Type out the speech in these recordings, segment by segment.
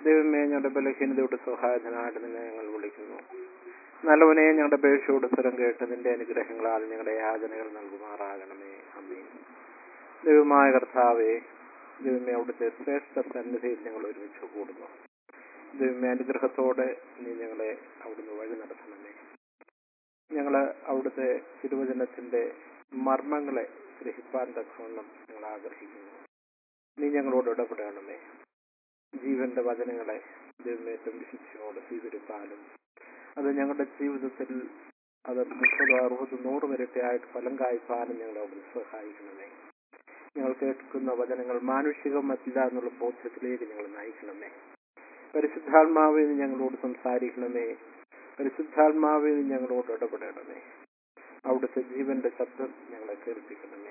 ദൈവമേ ഞങ്ങളുടെ ബലഹീനതയുടെ സഹായത്തിനായിട്ട് നിന്നെ ഞങ്ങൾ വിളിക്കുന്നു നല്ലവനെ ഞങ്ങളുടെ പേക്ഷയോട് സ്വരം കേട്ട് നിന്റെ അനുഗ്രഹങ്ങളാൽ ഞങ്ങളുടെ യാചനകൾ നൽകുമാറാകണമേ അമ്മേ ദൈവമായ കർത്താവേ ദൈവമേ അവിടുത്തെ ശ്രേഷ്ഠ സന്നിധിയിൽ ഞങ്ങൾ ഒരുമിച്ച് കൂടുന്നു ദൈവമേ അനുഗ്രഹത്തോടെ നീ ഞങ്ങളെ അവിടുന്ന് വഴി നടത്തണമേ ഞങ്ങള് അവിടുത്തെ തിരുവചനത്തിന്റെ മർമ്മങ്ങളെ ഗ്രഹിപ്പാൻ തക്കവണ്ണം ഞങ്ങൾ ആഗ്രഹിക്കുന്നു നീ ഞങ്ങളോട് ഇടപെടണമേ ജീവന്റെ വചനങ്ങളെ ദൈവമേറ്റം വിശുദ്ധിയോട് സ്വീകരിപ്പാനും അത് ഞങ്ങളുടെ ജീവിതത്തിൽ അത് മുപ്പത് അറുപത് നൂറ് വരട്ടെയായിട്ട് ഫലം കായ്പാനും ഞങ്ങളെ അവിടുന്ന് സഹായിക്കണമേ ഞങ്ങൾ കേൾക്കുന്ന വചനങ്ങൾ മാനുഷികമല്ല എന്നുള്ള ബോധ്യത്തിലേക്ക് ഞങ്ങൾ നയിക്കണമേ പരിശുദ്ധാത്മാവിൽ നിന്ന് ഞങ്ങളോട് സംസാരിക്കണമേ പരിശുദ്ധാത്മാവിൽ നിന്ന് ഞങ്ങളോട് ഇടപെടണമേ അവിടുത്തെ ജീവന്റെ ശബ്ദം ഞങ്ങളെ കേൾപ്പിക്കണമേ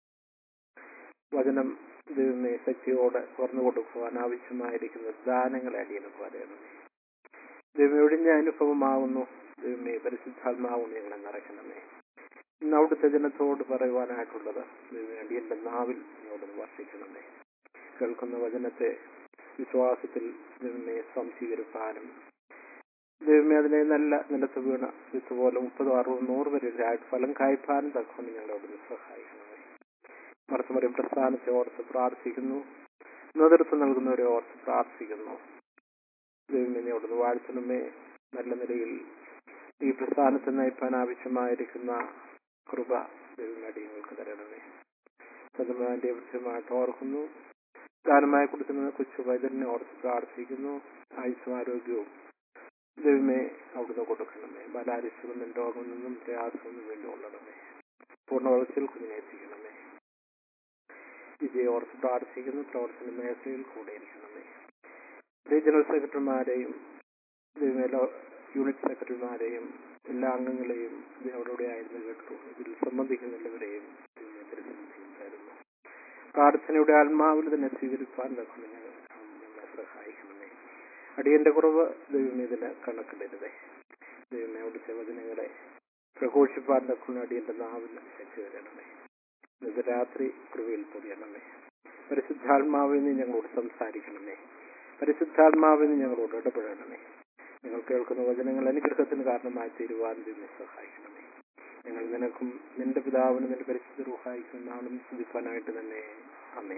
വചനം ദൈവമേ ശക്തിയോടെ തുറന്നു കൊടുക്കുവാൻ ആവശ്യമായിരിക്കുന്ന ദാനങ്ങളെ അടിയന് പറയണമേ ദൈവം ഒഴിഞ്ഞ അനുഭവമാകുന്നു ദൈവമേ പരിശുദ്ധാത്മാവ് ഞങ്ങളെ നിറയ്ക്കണമേ ഇന്ന് അവിടുത്തെ ജനത്തോട് പറയുവാനായിട്ടുള്ളത് ദൈവമേ അടിയന്റെ നാവിൽ ഞങ്ങളോട് വർഷിക്കണമേ കേൾക്കുന്ന വചനത്തെ വിശ്വാസത്തിൽ ദൈവമേ സംശീകരിപ്പാനും ദൈവമേ അതിനെ നല്ല നിലത്ത് വീണ വിത്ത് പോലെ മുപ്പതോ അറുപത് നൂറ് വരെ ആയിട്ട് ഫലം കായ്പാനും തക്കൊണ്ട് ഞങ്ങളെ അവിടുന്ന് സഹായിക്കണമേ മറത്തുമറിയും പ്രസ്ഥാനത്തെ ഓർത്ത് പ്രാർത്ഥിക്കുന്നു നേതൃത്വം നൽകുന്നവരെ ഓർത്ത് പ്രാർത്ഥിക്കുന്നു ദൈവമേ അവിടുന്ന് വാഴ്ത്തണമേ നല്ല നിലയിൽ ഈ പ്രസ്ഥാനത്തെ നയിപ്പാൻ ആവശ്യമായിരിക്കുന്ന കൃപ ദൈവമടിയങ്ങൾക്ക് തരണമേ സദമാന്റെ വൃത്യമായിട്ട് ഓർക്കുന്നു ദാനമായി കൊടുക്കുന്ന കൊച്ചു വൈദ്യനെ ഓർത്ത് പ്രാർത്ഥിക്കുന്നു ആയുസ്സും ആരോഗ്യവും ദൈവമേ അവിടുന്ന് കൊടുക്കണമേ ബലാരിസുഖം രോഗം നിന്നും പ്രയാസമൊന്നും വേണ്ടി കൊള്ളണമേ പൂർണ്ണ വളർച്ചയിൽ കുഞ്ഞിനെ എത്തിക്കണമേ വിജയ ഓർത്ത് പ്രാർത്ഥിക്കുന്നു പ്രവർത്തന മേഖലയിൽ കൂടെ ഇരിക്കണമേ റീജിയണൽ സെക്രട്ടറിമാരെയും ദൈവമേ യൂണിറ്റ് സെക്രട്ടറിമാരെയും എല്ലാ അംഗങ്ങളെയും അവരുടെ ആയിരുന്നു കേട്ടു ഇതിൽ സംബന്ധിക്കുന്നുള്ളവരെയും ദൈവമേ പരിസരത്തിൽ തരുന്നു പ്രാർത്ഥനയുടെ ആത്മാവിൽ തന്നെ സ്വീകരിപ്പാൻ തക്കൊണ്ട് ഞങ്ങൾ ഞങ്ങളെ സഹായിക്കണമേ അടിയന്റെ കുറവ് ദൈവമേ ഇതിന് കണക്കിടരുതേ ദൈവമേ അവിടുത്തെ വചനങ്ങളെ പ്രഘോഷിപ്പാൻ തക്കൊണ്ട് അടിയന്റെ നാവിൽ ശക്തി തരണമേ ഇന്നത്തെ രാത്രി കൃപയിൽ പൊതിയണമേ പരിശുദ്ധാത്മാവിൽ നിന്ന് ഞങ്ങളോട് സംസാരിക്കണമേ പരിശുദ്ധാത്മാവിൽ നിന്ന് ഞങ്ങളോട് ഇടപെടണമേ ഞങ്ങൾ കേൾക്കുന്ന വചനങ്ങൾ അനുഗ്രഹത്തിന് കാരണമായി തീരുവാൻ ദൈവം സഹായിക്കണമേ ഞങ്ങൾ നിനക്കും നിന്റെ പിതാവിനും നിന്റെ പരിശുദ്ധ റൂഹായിക്കും നാളും സ്തുതിപ്പാനായിട്ട് തന്നെ അമ്മേ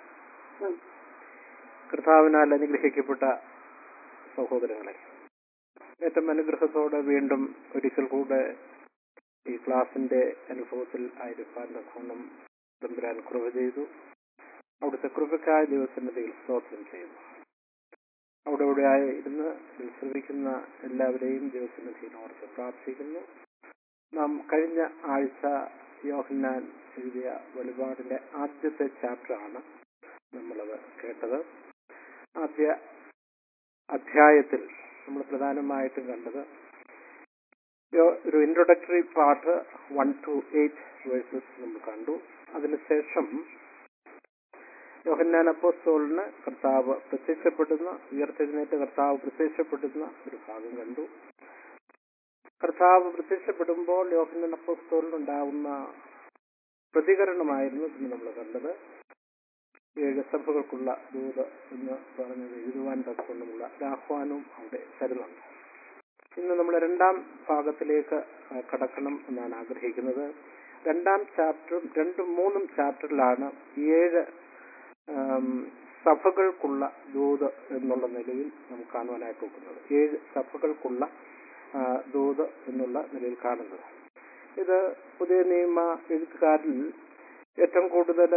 കർത്താവിനാൽ അനുഗ്രഹിക്കപ്പെട്ട സഹോദരങ്ങളെ ഏറ്റവും അനുഗ്രഹത്തോടെ വീണ്ടും ഒരിക്കൽ കൂടെ ഈ ക്ലാസിന്റെ അനുഭവത്തിൽ ആയിരിക്കാൻ തക്കോണം തമ്പുരാൻ കൃപ ചെയ്തു അവിടുത്തെ കൃപക്കായ ദിവസന്നതിൽ സ്തോത്രം ചെയ്തു അവിടെ ഇവിടെ ഇരുന്ന് ശ്രമിക്കുന്ന എല്ലാവരെയും ദിവസന്നതിയിൽ ഓർത്ത് പ്രാർത്ഥിക്കുന്നു നാം കഴിഞ്ഞ ആഴ്ച യോഹന്നാൻ എഴുതിയ വെളിപാടിന്റെ ആദ്യത്തെ ചാപ്റ്ററാണ് നമ്മളത് കേട്ടത് ആദ്യ അധ്യായത്തിൽ നമ്മൾ പ്രധാനമായിട്ടും കണ്ടത് ഒരു introductory part one two eight verses നമ്മൾ കണ്ടു അതിനുശേഷം യോഹന്നാൻ അപ്പോസ്തോളിന് കർത്താവ് പ്രത്യക്ഷപ്പെടുന്ന ഉയർത്തെഴുന്നേറ്റ് കർത്താവ് പ്രത്യക്ഷപ്പെടുന്ന ഒരു ഭാഗം കണ്ടു കർത്താവ് പ്രത്യക്ഷപ്പെടുമ്പോൾ യോഹന്നാൻ അപ്പോസ്തോളിനുണ്ടാവുന്ന പ്രതികരണമായിരുന്നു ഇന്ന് നമ്മൾ കണ്ടത് ഏഴ് സഭകൾക്കുള്ള ദൂത് എന്ന് പറഞ്ഞത് എഴുതുവാൻ തക്കൊണ്ടുമുള്ള ആഹ്വാനവും അവിടെ തരുന്നുണ്ട് ഇന്ന് നമ്മൾ രണ്ടാം ഭാഗത്തിലേക്ക് കടക്കണം എന്നാണ് ആഗ്രഹിക്കുന്നത് രണ്ടാം ചാപ്റ്ററും രണ്ടും മൂന്നും ചാപ്റ്ററിലാണ് ഏഴ് സഭകൾക്കുള്ള ദൂത് എന്നുള്ള നിലയിൽ നമുക്ക് കാണുവാനായിട്ട് നോക്കുന്നത് ഏഴ് സഭകൾക്കുള്ള ദൂത് എന്നുള്ള നിലയിൽ കാണുന്നത് ഇത് പുതിയ നിയമ എഴുത്തുകാരിൽ ഏറ്റവും കൂടുതൽ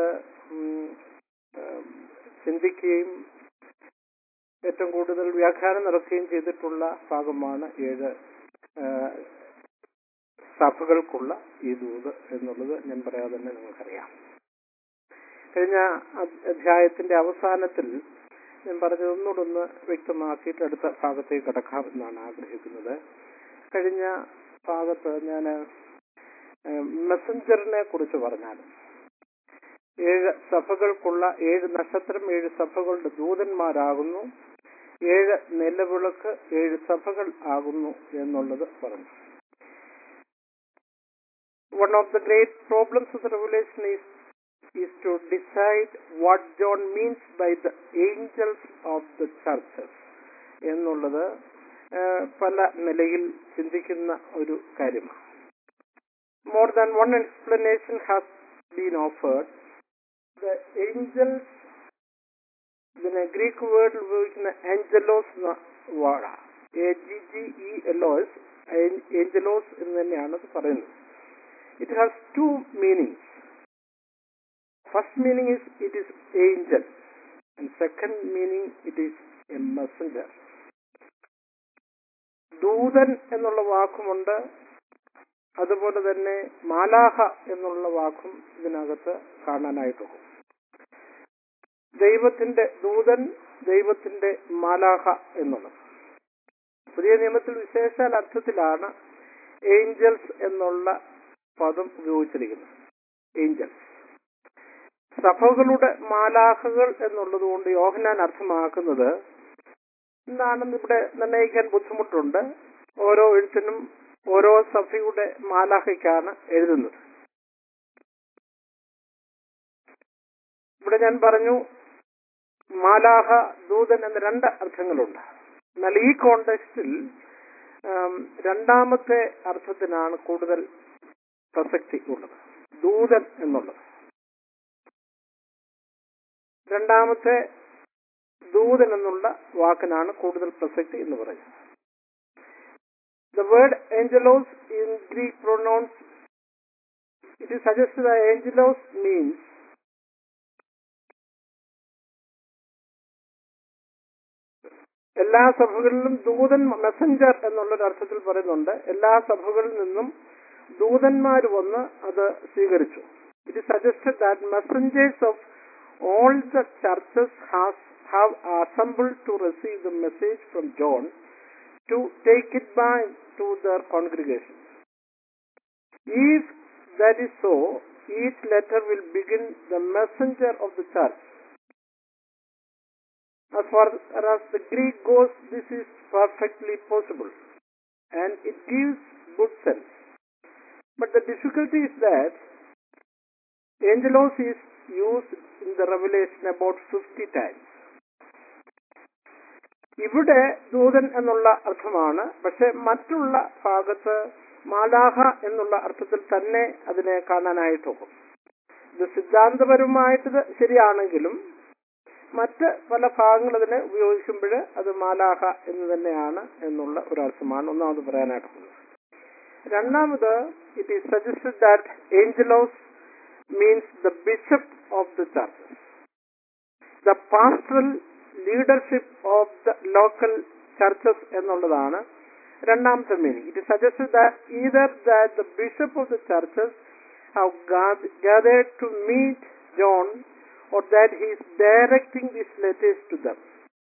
ചിന്തിക്കുകയും ഏറ്റവും കൂടുതൽ വ്യാഖ്യാനം നടത്തുകയും ചെയ്തിട്ടുള്ള ഭാഗമാണ് ഏഴ് സഭകൾക്കുള്ള ഈ ദൂത് എന്നുള്ളത് ഞാൻ പറയാതെ തന്നെ നിങ്ങൾക്കറിയാം കഴിഞ്ഞ അധ്യായത്തിന്റെ അവസാനത്തിൽ ഞാൻ പറഞ്ഞത് ഒന്നുകൂടെ ഒന്ന് വ്യക്തമാക്കിയിട്ട് അടുത്ത ഭാഗത്തേക്ക് കടക്കാം എന്നാണ് ആഗ്രഹിക്കുന്നത് കഴിഞ്ഞ ഭാഗത്ത് ഞാൻ മെസ്സഞ്ചറിനെ കുറിച്ച് പറഞ്ഞാൽ ഏഴ് സഭകൾക്കുള്ള ഏഴ് നക്ഷത്രം ഏഴ് സഭകളുടെ ദൂതന്മാരാകുന്നു ഏഴ് നിലവിളക്ക് ഏഴ് സഭകൾ ആകുന്നു എന്നുള്ളത് പറഞ്ഞു one of the great problems of the revelation is is to decide what John means by the angels of the churches. എന്നുള്ളത് ആ, പല നിലയിൽ ചിന്തിക്കുന്ന ഒരു കാര്യമാണ് more than one explanation has been offered the angels ഇതിന് ഗ്രീക്ക് വേർഡിൽ ഉപയോഗിക്കുന്ന ഏഞ്ചലോസ് എന്ന വാർഡാണ് എ ജി ജി ഇ എലോസ് ഏഞ്ചലോസ് എന്ന് തന്നെയാണ് അത് പറയുന്നത് it has two meanings first meaning is it is angel and second meaning it is a messenger ദൂതൻ എന്നുള്ള വാക്കുമുണ്ട് അതുപോലെ തന്നെ മാലാഹ എന്നുള്ള വാക്കും ഇതിനകത്ത് കാണാനായിട്ടുണ്ട് ദൈവത്തിന്റെ ദൂതൻ ദൈവത്തിന്റെ മാലാഹ എന്നുള്ളത് പുതിയ നിയമത്തിൽ വിശേഷാൽ അർത്ഥത്തിലാണ് ഏഞ്ചൽസ് എന്നുള്ള പദം ഉപയോഗിച്ചിരിക്കുന്നത് ഏഞ്ചൽസ് സഭകളുടെ മാലാഹകൾ എന്നുള്ളത് കൊണ്ട് യോഹനാൻ അർത്ഥമാക്കുന്നത് എന്താണെന്ന് ഇവിടെ നിർണ്ണയിക്കാൻ ബുദ്ധിമുട്ടുണ്ട് ഓരോ എഴുത്തിനും ഓരോ സഭയുടെ മാലാഹയ്ക്കാണ് എഴുതുന്നത് ഇവിടെ ഞാൻ പറഞ്ഞു മാലാഹ ദൂതൻ എന്ന രണ്ട് അർത്ഥങ്ങളുണ്ട് എന്നാൽ ഈ കോണ്ടെക്സ്റ്റിൽ രണ്ടാമത്തെ അർത്ഥത്തിനാണ് കൂടുതൽ പ്രസക്തി ഉള്ളത് ദൂതൻ എന്നുള്ളത് രണ്ടാമത്തെ ദൂതൻ എന്നുള്ള വാക്കിനാണ് കൂടുതൽ പ്രസക്തി എന്ന് പറയുന്നത് ദ വേർഡ് ഏഞ്ചലോസ് in Greek pronounce it is suggested that angelos means എല്ലാ സഭകളിലും ദൂതൻ മെസ്സഞ്ചർ എന്നുള്ളൊരു അർത്ഥത്തിൽ പറയുന്നുണ്ട് എല്ലാ സഭകളിൽ നിന്നും ദൂതന്മാർ വന്ന് അത് സ്വീകരിച്ചു it suggested that messengers of all the churches has have assembled to receive the message from John to take it by to their congregation If that is so, each letter will begin the messenger of the church. As far as the Greek goes, this is perfectly possible and it gives good sense. But the difficulty is that angelos is used in the Revelation about 50 times. ഇവിടെ ദൂതൻ എന്നുള്ള അർത്ഥമാണ് പക്ഷെ മറ്റുള്ള ഭാഗത്ത് മാലാഹ എന്നുള്ള അർത്ഥത്തിൽ തന്നെ അതിനെ കാണാനായിട്ടൊക്കും ഇത് സിദ്ധാന്തപരമായിട്ട് ഇത് ശരിയാണെങ്കിലും മറ്റ് പല ഭാഗങ്ങൾ അതിനെ ഉപയോഗിക്കുമ്പോൾ അത് മാലാഹ എന്ന് തന്നെയാണ് എന്നുള്ള ഒരു അർത്ഥമാണ് ഒന്നാമത് പറയാനായിട്ടുള്ളത് രണ്ടാമത് ഇറ്റ് ഈസ് സജസ്റ്റഡ് ദാറ്റ് ഏഞ്ചലോസ് means the bishop of the church the pastoral leadership of the local churches എന്നുള്ളതാണ് രണ്ടാമത്തെ meaning it suggested that either that the bishop of the churches have gathered to meet John or that he is directing these letters to them.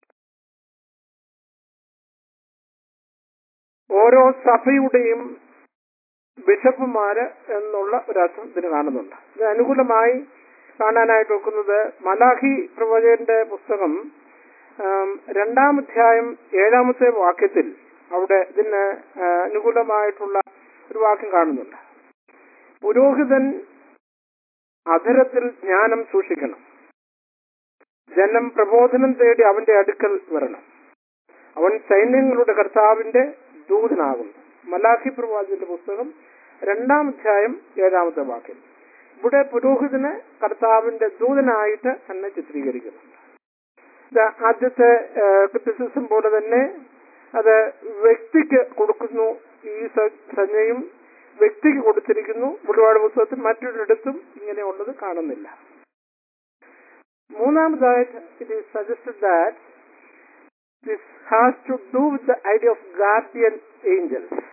ഓരോ സഭയുടെയും ബിഷപ്പുമാര് എന്നുള്ള ഒരു അർത്ഥം ഇതിന് കാണുന്നുണ്ട് ഇത് അനുകൂലമായി കാണാനായിട്ട് വെക്കുന്നത് മലാഹി പ്രവചകന്റെ പുസ്തകം രണ്ടാം അധ്യായം ഏഴാമത്തെ വാക്യത്തിൽ അവിടെ ഇതിന് അനുകൂലമായിട്ടുള്ള ഒരു വാക്യം കാണുന്നുണ്ട് പുരോഹിതൻ അധരത്തിൽ ജ്ഞാനം സൂക്ഷിക്കണം ജനം പ്രബോധനം തേടി അവന്റെ അടുക്കൽ വരണം അവൻ സൈന്യങ്ങളുടെ കർത്താവിന്റെ ദൂതനാകുന്നു മലാഖി പ്രവാചകന്റെ പുസ്തകം രണ്ടാം അധ്യായം ഏഴാമത്തെ വാക്യം ഇവിടെ പുരോഹിതന് കർത്താവിന്റെ ദൂതനായിട്ട് തന്നെ ചിത്രീകരിക്കുന്നുണ്ട് ഇത് ആദ്യത്തെ ക്രിറ്റിസിസം പോലെ തന്നെ അത് വ്യക്തിക്ക് കൊടുക്കുന്നു ഈ സംജ്ഞയും വ്യക്തിക്ക് കൊടുത്തിരിക്കുന്നു വെളിപാട് പുസ്തകത്തിൽ മറ്റൊരിടത്തും ഇങ്ങനെയുള്ളത് കാണുന്നില്ല മൂന്നാമതായിട്ട് it is suggested that this has to do with the idea of guardian angels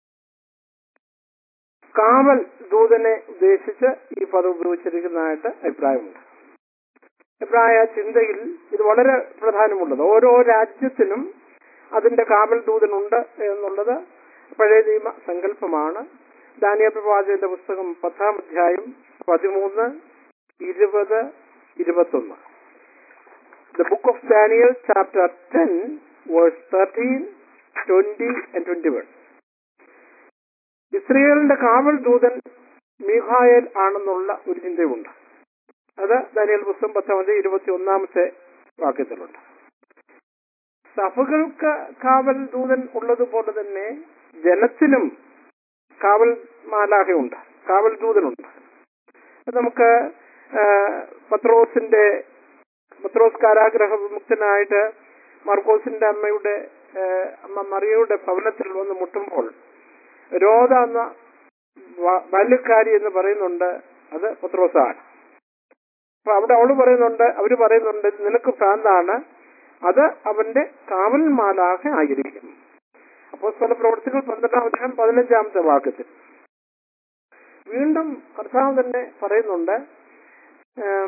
കാവൽ ദൂതനെ ഉദ്ദേശിച്ച് ഈ പദം ഉപയോഗിച്ചിരിക്കുന്നതായിട്ട് അഭിപ്രായമുണ്ട് അഭിപ്രായ ചിന്തയിൽ ഇത് വളരെ പ്രധാനമുള്ളത് ഓരോ രാജ്യത്തിനും അതിന്റെ കാവൽ ദൂതനുണ്ട് എന്നുള്ളത് പഴയ നിയമ സങ്കല്പമാണ് ദാനിയ പ്രവാചകന്റെ പുസ്തകം പത്താം അധ്യായം പതിമൂന്ന് ഇരുപത് ഇരുപത്തൊന്ന് the book of Daniel chapter ten verse thirteen twenty and twenty one ഇസ്രയേലിന്റെ കാവൽ ദൂതൻ മീഖായേൽ ആണെന്നുള്ള ഒരു ചിന്തയുണ്ട് അത് ദാനിയൽ പുസ്തകം പത്താമത്തെ ഇരുപത്തി ഒന്നാമത്തെ വാക്യത്തിലുണ്ട് സഭകൾക്ക് കാവൽ ദൂതൻ ഉള്ളതുപോലെ തന്നെ ജനത്തിനും കാവൽ മാലാഹയുണ്ട് കാവൽ ദൂതനുണ്ട് അത് നമുക്ക് ആ, പത്രോസിന്റെ പത്രോസ് കാരാഗ്രഹ വിമുക്തനായിട്ട് മർക്കോസിന്റെ അമ്മയുടെ ആ, അമ്മ മറിയയുടെ ഭവനത്തിൽ വന്ന് മുട്ടുമ്പോൾ രോധ എന്ന വ- ബാല്യക്കാരി എന്ന് പറയുന്നുണ്ട് അത് പത്രോസാണ് അപ്പൊ അവിടെ അവള് പറയുന്നുണ്ട് അവര് പറയുന്നുണ്ട് നിനക്ക് ഭ്രാന്താണ് അത് അവന്റെ കാവൽ മാലാഹ ആയിരിക്കും അപ്പോൾ സ്ഥല പ്രവർത്തികൾ പന്ത്രണ്ടാം അധ്യായം പതിനഞ്ചാമത്തെ വാക്യത്തിൽ വീണ്ടും കർത്താവ് തന്നെ പറയുന്നുണ്ട് ഉം,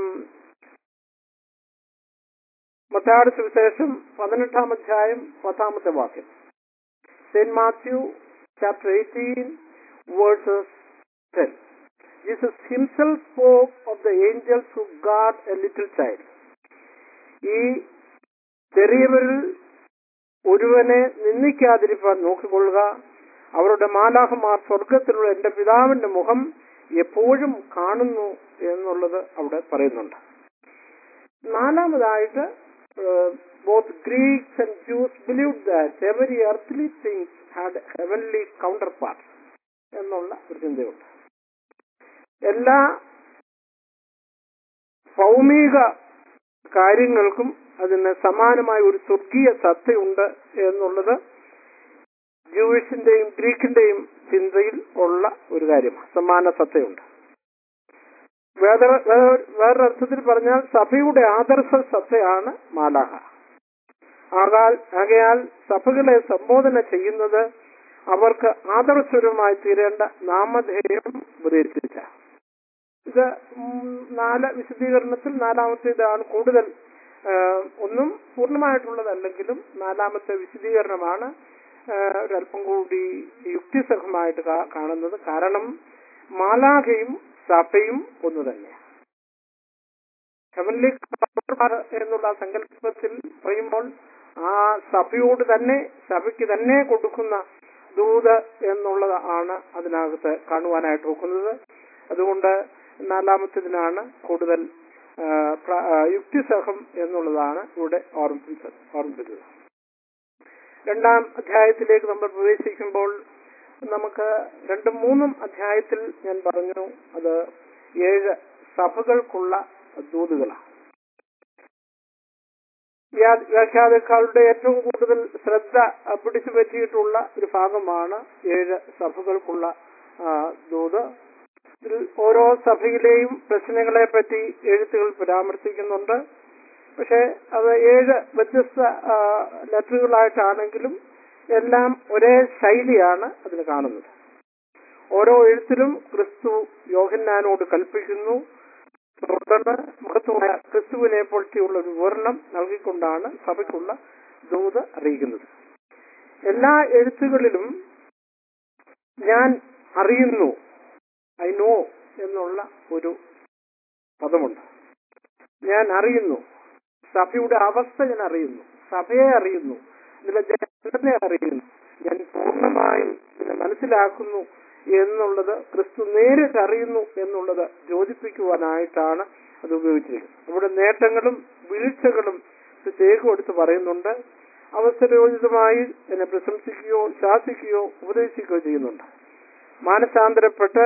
മത്തായുടെ സുവിശേഷം പതിനെട്ടാം അധ്യായം പത്താമത്തെ വാക്യം saint Matthew chapter eighteen verses ten Jesus himself spoke of the angels who guard a little child ഈ ചെറിയവരിൽ ഒരുവനെ നിന്ദിക്കാതിരിപ്പാൻ നോക്കിക്കൊള്ളുക അവരുടെ മാലാഹമാർ സ്വർഗത്തിലുള്ള എന്റെ പിതാവിന്റെ മുഖം എപ്പോഴും കാണുന്നു എന്നുള്ളത് അവിടെ പറയുന്നുണ്ട് നാലാമതായിട്ട് both Greeks and Jews believe that every earthly things had heavenly counterpart എന്നുള്ള ഒരു ചിന്തയുണ്ട് എല്ലാ ഭൗമിക കാര്യങ്ങൾക്കും അതിന് സമാനമായ ഒരു സ്വർഗീയ സത്തയുണ്ട് എന്നുള്ളത് ജൂയിഷിന്റെയും ഗ്രീക്കിന്റെയും ചിന്തയിൽ ഉള്ള ഒരു കാര്യമാണ് സമാന സത്തയുണ്ട് വേറെ വേറെ- വേറൊരർത്ഥത്തിൽ പറഞ്ഞാൽ സഭയുടെ ആദർശ സത്തയാണ് മാലാഹ ആകാൽ ആകയാൽ സഭകളെ സംബോധന ചെയ്യുന്നത് അവർക്ക് ആദർശപരമായി തീരേണ്ട നാമധേയം ഉപദേശിച്ച ഇത് ഉം, നാല് വിശദീകരണത്തിൽ നാലാമത്തെ ഇതാണ് കൂടുതൽ ആ, ഒന്നും പൂർണ്ണമായിട്ടുള്ളതല്ലെങ്കിലും നാലാമത്തെ വിശദീകരണമാണ് ആ, ഒരല്പം കൂടി യുക്തിസഹമായിട്ട് കാ- കാണുന്നത് കാരണം മാലാഖയും സഭയും ഒന്ന് തന്നെയാണ് ഹെവൻലി എന്നുള്ള സങ്കല്പത്തിൽ പറയുമ്പോൾ ആ സഭയോട് തന്നെ സഭയ്ക്ക് തന്നെ കൊടുക്കുന്ന ദൂത് എന്നുള്ളത് ആണ് അതിനകത്ത് കാണുവാനായിട്ട് നോക്കുന്നത് അതുകൊണ്ട് നാലാമത്തേതിനാണ് കൂടുതൽ ആ, പ്ര- ആ, യുക്തിസഹം എന്നുള്ളതാണ് ഇവിടെ ഓർമ്മിപ്പിച്ചത് ഓർമ്മിപ്പിച്ചത് രണ്ടാം അധ്യായത്തിലേക്ക് നമ്മൾ പ്രവേശിക്കുമ്പോൾ നമുക്ക് രണ്ടും മൂന്നും അധ്യായത്തിൽ ഞാൻ പറഞ്ഞു അത് ഏഴ് സഭകൾക്കുള്ള ദൂതുകളാണ് വ്യാ- വ്യാഖ്യാതാക്കളുടെ ഏറ്റവും കൂടുതൽ ശ്രദ്ധ ആ, പിടിച്ചു പറ്റിയിട്ടുള്ള ഒരു ഭാഗമാണ് ഏഴ് സഭകൾക്കുള്ള ആ, ദൂത് ഇതിൽ ഓരോ സഭയിലെയും പ്രശ്നങ്ങളെ പറ്റി എഴുത്തുകൾ പരാമർശിക്കുന്നുണ്ട് പക്ഷെ അത് ഏഴ് വ്യത്യസ്ത ആ, ലെറ്ററുകളായിട്ടാണെങ്കിലും എല്ലാം ഒരേ ശൈലിയാണ് അതിന് കാണുന്നത് ഓരോ എഴുത്തിലും ക്രിസ്തു യോഹന്നാനോട് കൽപ്പിക്കുന്നു തുടർന്ന് മഹത്വമായ ക്രിസ്തുവിനെ പോലത്തെയുള്ള ഒരു വിവരണം നൽകിക്കൊണ്ടാണ് സഭയ്ക്കുള്ള ദൂത് അറിയിക്കുന്നത് എല്ലാ എഴുത്തുകളിലും ഞാൻ അറിയുന്നു ഐ നോ എന്നുള്ള ഒരു പദമുണ്ട് ഞാൻ അറിയുന്നു സഭയുടെ അവസ്ഥ ഞാൻ അറിയുന്നു സഭയെ അറിയുന്നു ഇതിലെ ജനത്തെ അറിയുന്നു ഞാൻ പൂർണ്ണമായും ഇതിനെ മനസ്സിലാക്കുന്നു എന്നുള്ളത് ക്രിസ്തു നേരിട്ട് അറിയുന്നു എന്നുള്ളത് യോജിപ്പിക്കുവാനായിട്ടാണ് അത് ഉപയോഗിച്ചിരിക്കുന്നത് നമ്മുടെ നേട്ടങ്ങളും വീഴ്ചകളും പ്രത്യേകം എടുത്ത് പറയുന്നുണ്ട് അവസരോചിതമായി എന്നെ പ്രശംസിക്കുകയോ ശാസിക്കുകയോ ഉപദേശിക്കുകയോ ചെയ്യുന്നുണ്ട് മാനസാന്തരപ്പെട്ട്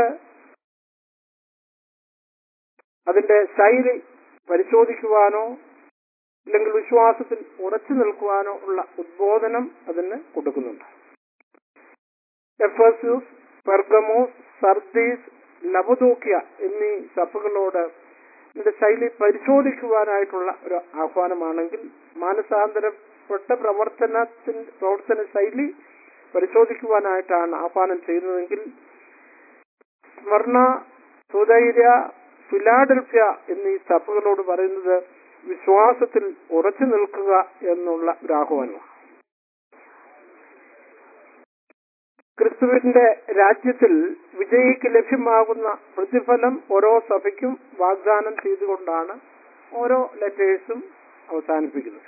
അതിന്റെ ശൈലി പരിശോധിക്കുവാനോ അല്ലെങ്കിൽ വിശ്വാസത്തിൽ ഉറച്ചു നിൽക്കുവാനോ ഉള്ള ഉദ്ബോധനം അതിന് കൊടുക്കുന്നുണ്ട് എഫേസ്യൂസ് പെർഗമോസ് സർദീസ് ലബദൂക്യ എന്നീ സഭകളോട് ഇതിന്റെ ശൈലി പരിശോധിക്കുവാനായിട്ടുള്ള ഒരു ആഹ്വാനമാണെങ്കിൽ മാനസാന്തരപ്പെട്ട പ്രവർത്തനത്തിൻ പ്രവർത്തന ശൈലി പരിശോധിക്കുവാനായിട്ടാണ് ആഹ്വാനം ചെയ്യുന്നതെങ്കിൽ സ്മർണ സുധൈര്യ ഫിലാഡൽഫ്യ എന്നീ സഭകളോട് പറയുന്നത് വിശ്വാസത്തിൽ ഉറച്ചു നിൽക്കുക എന്നുള്ള ഒരു ആഹ്വാനമാണ് ക്രിസ്തുവിന്റെ രാജ്യത്തിൽ വിജയിക്ക് ലഭ്യമാകുന്ന പ്രതിഫലം ഓരോ സഭയ്ക്കും വാഗ്ദാനം ചെയ്തുകൊണ്ടാണ് ഓരോ ലെറ്റേഴ്സും അവസാനിപ്പിക്കുന്നത്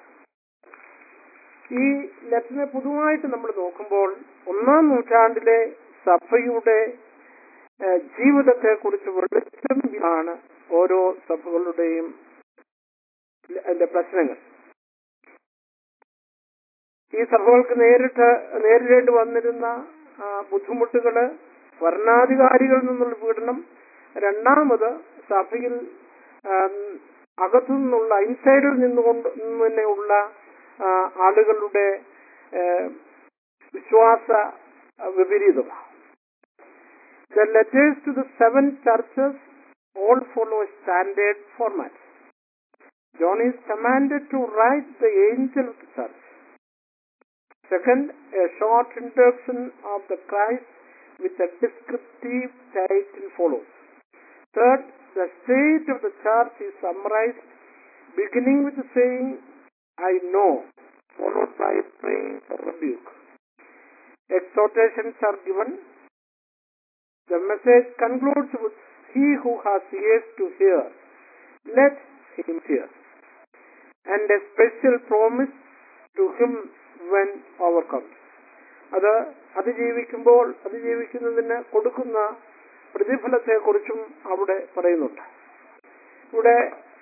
ഈ ലെറ്ററിനെ പൊതുവായിട്ട് നമ്മൾ നോക്കുമ്പോൾ ഒന്നാം നൂറ്റാണ്ടിലെ സഭയുടെ ഏഹ്, ജീവിതത്തെക്കുറിച്ച് വെളിച്ചം ആണ് ഓരോ സഭകളുടെയും അതിന്റെ പ്രശ്നങ്ങൾ ഈ സഭകൾക്ക് നേരിട്ട് നേരിടേണ്ടി വന്നിരുന്ന ആ, ബുദ്ധിമുട്ടുകള് ഭരണാധികാരികളിൽ നിന്നുള്ള പീഡനം രണ്ടാമത് സഭയിൽ ആം, അകത്തു നിന്നുള്ള ഇൻസൈഡിൽ നിന്നുകൊണ്ട് നിന്ന് തന്നെയുള്ള ആ, ആളുകളുടെ ഏ, വിശ്വാസ ആ, വിപരീതമാണ് The letters to the seven churches all follow a standard format. John is commanded to write the angel of the church. Second, a short introduction of the Christ with a descriptive title follows. Third, the state of the church is summarized beginning with the saying, I know, followed by praise or rebuke. Exhortations are given. The message concludes with, He who has ears to hear, let him hear. And a special promise to him when overcomes. അത് അതിജീവിക്കുമ്പോൾ അതിജീവിക്കുന്നതിന് കൊടുക്കുന്ന പ്രതിഫലത്തെ കുറിച്ചും അവിടെ പറയുന്നുണ്ട് ഇവിടെ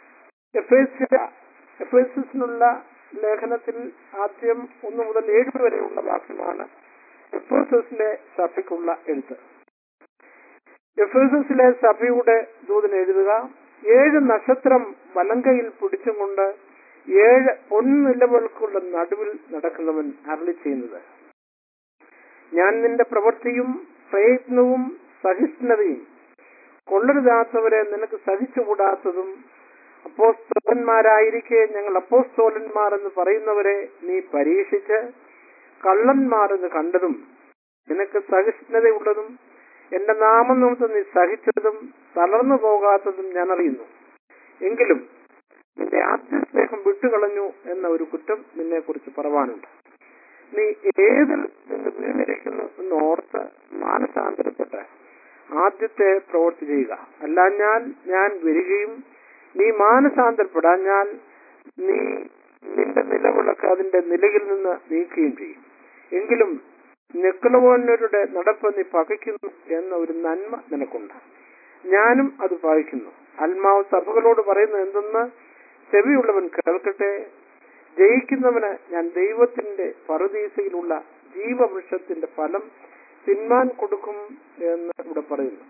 എഫേസിനുള്ള ലേഖനത്തിൽ ആദ്യം ഒന്ന് മുതൽ ഏഴ് വരെയുള്ള വാക്യമാണ് എഫേസസിലെ സഭയ്ക്കുള്ള എഴുത്ത് എഫേസസിലെ സഭയുടെ ദൂതൻ എഴുതുക ഏഴ് നക്ഷത്രം വലങ്കയിൽ പിടിച്ചും കൊണ്ട് ഏഴ് പൊൻനിലവുകൾക്കുള്ള നടുവിൽ നടക്കുന്നവൻ അരളി ചെയ്യുന്നത് ഞാൻ നിന്റെ പ്രവൃത്തിയും പ്രയത്നവും സഹിഷ്ണുതയും കൊള്ളരുതാത്തവരെ നിനക്ക് സഹിച്ചുകൂടാത്തതും അപ്പോസ്തോലന്മാരായിരിക്കെ ഞങ്ങൾ അപ്പോസ്തോലന്മാർ എന്ന് പറയുന്നവരെ നീ പരീക്ഷിച്ച് കള്ളന്മാർ എന്ന് കണ്ടതും നിനക്ക് സഹിഷ്ണുതയുള്ളതും എന്റെ നാമം നിമിത്തം നീ സഹിച്ചതും തളർന്നു പോകാത്തതും ഞാൻ അറിയുന്നു എങ്കിലും നിന്റെ ആദ്യ സ്നേഹം വിട്ടുകളഞ്ഞു എന്ന ഒരു കുറ്റം നിന്നെ കുറിച്ച് പറവാനുണ്ട് നീ ഏതിൽ നിന്ന് വീണിരിക്കുന്നു എന്ന് ഓർത്ത് മാനസാന്തരപ്പെട്ട് ആദ്യത്തെ പ്രവൃത്തി ചെയ്യുക അല്ലാഞ്ഞാൽ ഞാൻ വരികയും നീ മാനസാന്തരപ്പെടാഞ്ഞാൽ നീ നിന്റെ നിലവിളക്ക് അതിന്റെ നിലയിൽ നിന്ന് നീക്കുകയും ചെയ്യും എങ്കിലും നെക്കളവോന്നരുടെ നടപ്പ് നീ പകയ്ക്കുന്നു എന്ന ഒരു നന്മ നിനക്കുണ്ട് ഞാനും അത് പകയ്ക്കുന്നു ആത്മാവ് സഭകളോട് പറയുന്നത് എന്തെന്ന് ചെവിയുള്ളവൻ കേൾക്കട്ടെ ജയിക്കുന്നവന് ഞാൻ ദൈവത്തിന്റെ പറുദീസയിലുള്ള ജീവവൃക്ഷത്തിന്റെ ഫലം തിന്മാൻ കൊടുക്കും എന്ന് ഇവിടെ പറയുന്നു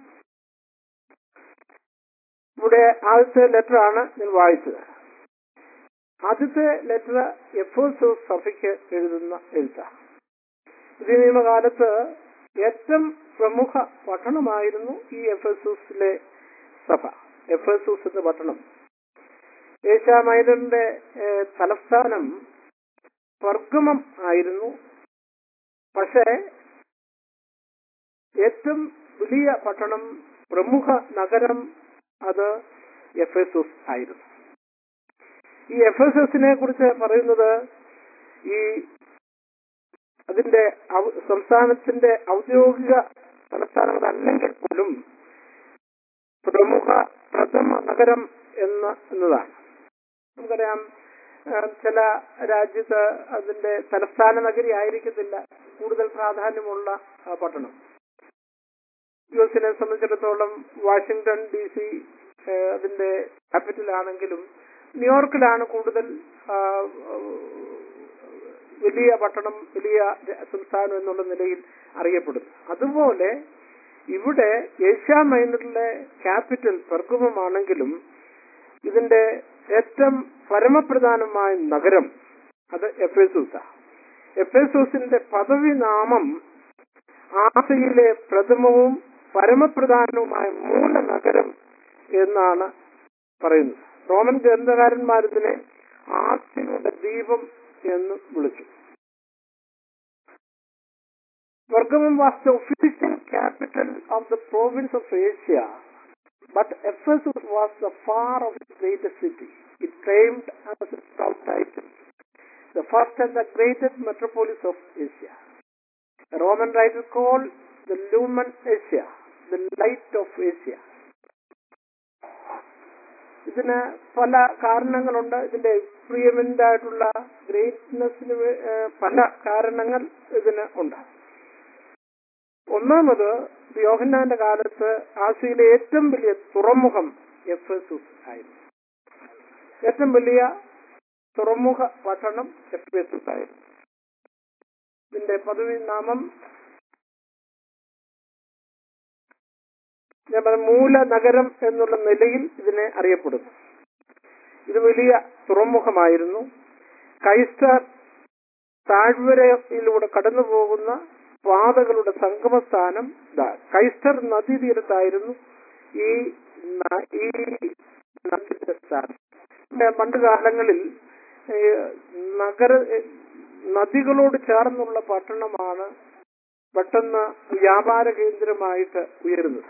ഇവിടെ ആദ്യത്തെ ലെറ്റർ ആണ് ഞാൻ വായിച്ചത് ആദ്യത്തെ ലെറ്റർ എഫോസോ സഭയ്ക്ക് എഴുതുന്ന എഴുത്താണ് പുതിയ നിയമകാലത്ത് ഏറ്റവും പ്രമുഖ പട്ടണമായിരുന്നു ഈ എഫസൂസിലെ സഭ എഫസൂസ് എന്ന പട്ടണം ഏഷ്യ മൈനറിന്റെ ഏഹ്, തലസ്ഥാനം പെർഗമം ആയിരുന്നു പക്ഷേ ഏറ്റവും വലിയ പട്ടണം പ്രമുഖ നഗരം അത് എഫേസോസ് ആയിരുന്നു ഈ എഫേസസിനെ കുറിച്ച് പറയുന്നത് ഈ അതിന്റെ ഔ- സംസ്ഥാനത്തിന്റെ ഔദ്യോഗിക തലസ്ഥാനമല്ലെങ്കിൽ പോലും പ്രമുഖ പ്രഥമ നഗരം എന്ന എന്നതാണ് നമുക്കറിയാം ആ, ചില രാജ്യത്ത് അതിന്റെ തലസ്ഥാന നഗരി ആയിരിക്കത്തില്ല കൂടുതൽ പ്രാധാന്യമുള്ള ആ, പട്ടണം യു എസിനെ സംബന്ധിച്ചിടത്തോളം വാഷിംഗ്ടൺ ഡി സി അതിന്റെ ക്യാപിറ്റൽ ആണെങ്കിലും ന്യൂയോർക്കിലാണ് കൂടുതൽ ആ, വലിയ പട്ടണം വലിയ ജ- സംസ്ഥാനം എന്നുള്ള നിലയിൽ അറിയപ്പെടുന്നു അതുപോലെ ഇവിടെ ഏഷ്യ മൈനറിലെ ക്യാപിറ്റൽ പെർഗുമമാണെങ്കിലും ഇതിന്റെ ഏറ്റവും പരമപ്രധാനമായ നഗരം അത് എഫേസൂസ എഫേസൂസിന്റെ പദവി നാമം ആസിയയിലെ പ്രഥമവും പരമപ്രധാനവുമായ മൂലനഗരം എന്നാണ് പറയുന്നത് റോമൻ ഗ്രന്ഥകാരന്മാർ ഇതിനെ ആസിയുടെ ദീപം എന്ന് വിളിച്ചു Pergamum was the official capital of the province of Asia, but Ephesus was the far of its greatest city. It claimed as its proud title, the first and the greatest metropolis of Asia. A Roman writer called the Lumen Asia, the light of Asia. ഇതിന് പല കാരണങ്ങളുണ്ട് ഇതിന്റെ പ്രിയമെന്റ് ആയിട്ടുള്ള ഗ്രേറ്റ്നെസ്സിന് പല കാരണങ്ങൾ ഇതിന് ഉണ്ട് ഒന്നാമത് യോഹന്നാന്റെ കാലത്ത് ആസിയയിലെ ഏറ്റവും വലിയ തുറമുഖം എഫേസൂസ് ആയിരുന്നു ഏറ്റവും വലിയ തുറമുഖ പട്ടണം എഫേസൂസ് ആയിരുന്നു ഇതിന്റെ പദവി നാമം ഞാൻ പറഞ്ഞ മൂല നഗരം എന്നുള്ള നിലയിൽ ഇതിനെ അറിയപ്പെടുന്നു ഇത് വലിയ തുറമുഖമായിരുന്നു കൈസ്റ്റർ താഴ്വരയിലൂടെ കടന്നു പോകുന്ന പാതകളുടെ സംഗമസ്ഥാനം ഇതാ കൈസ്റ്റർ നദീതീരത്തായിരുന്നു ഈ ന- ഈ നദിയുടെ സ്ഥാനം ഇവിടെ പണ്ട് കാലങ്ങളിൽ ഈ നഗര നദികളോട് ചേർന്നുള്ള പട്ടണമാണ് പെട്ടെന്ന് വ്യാപാര കേന്ദ്രമായിട്ട് ഉയരുന്നത്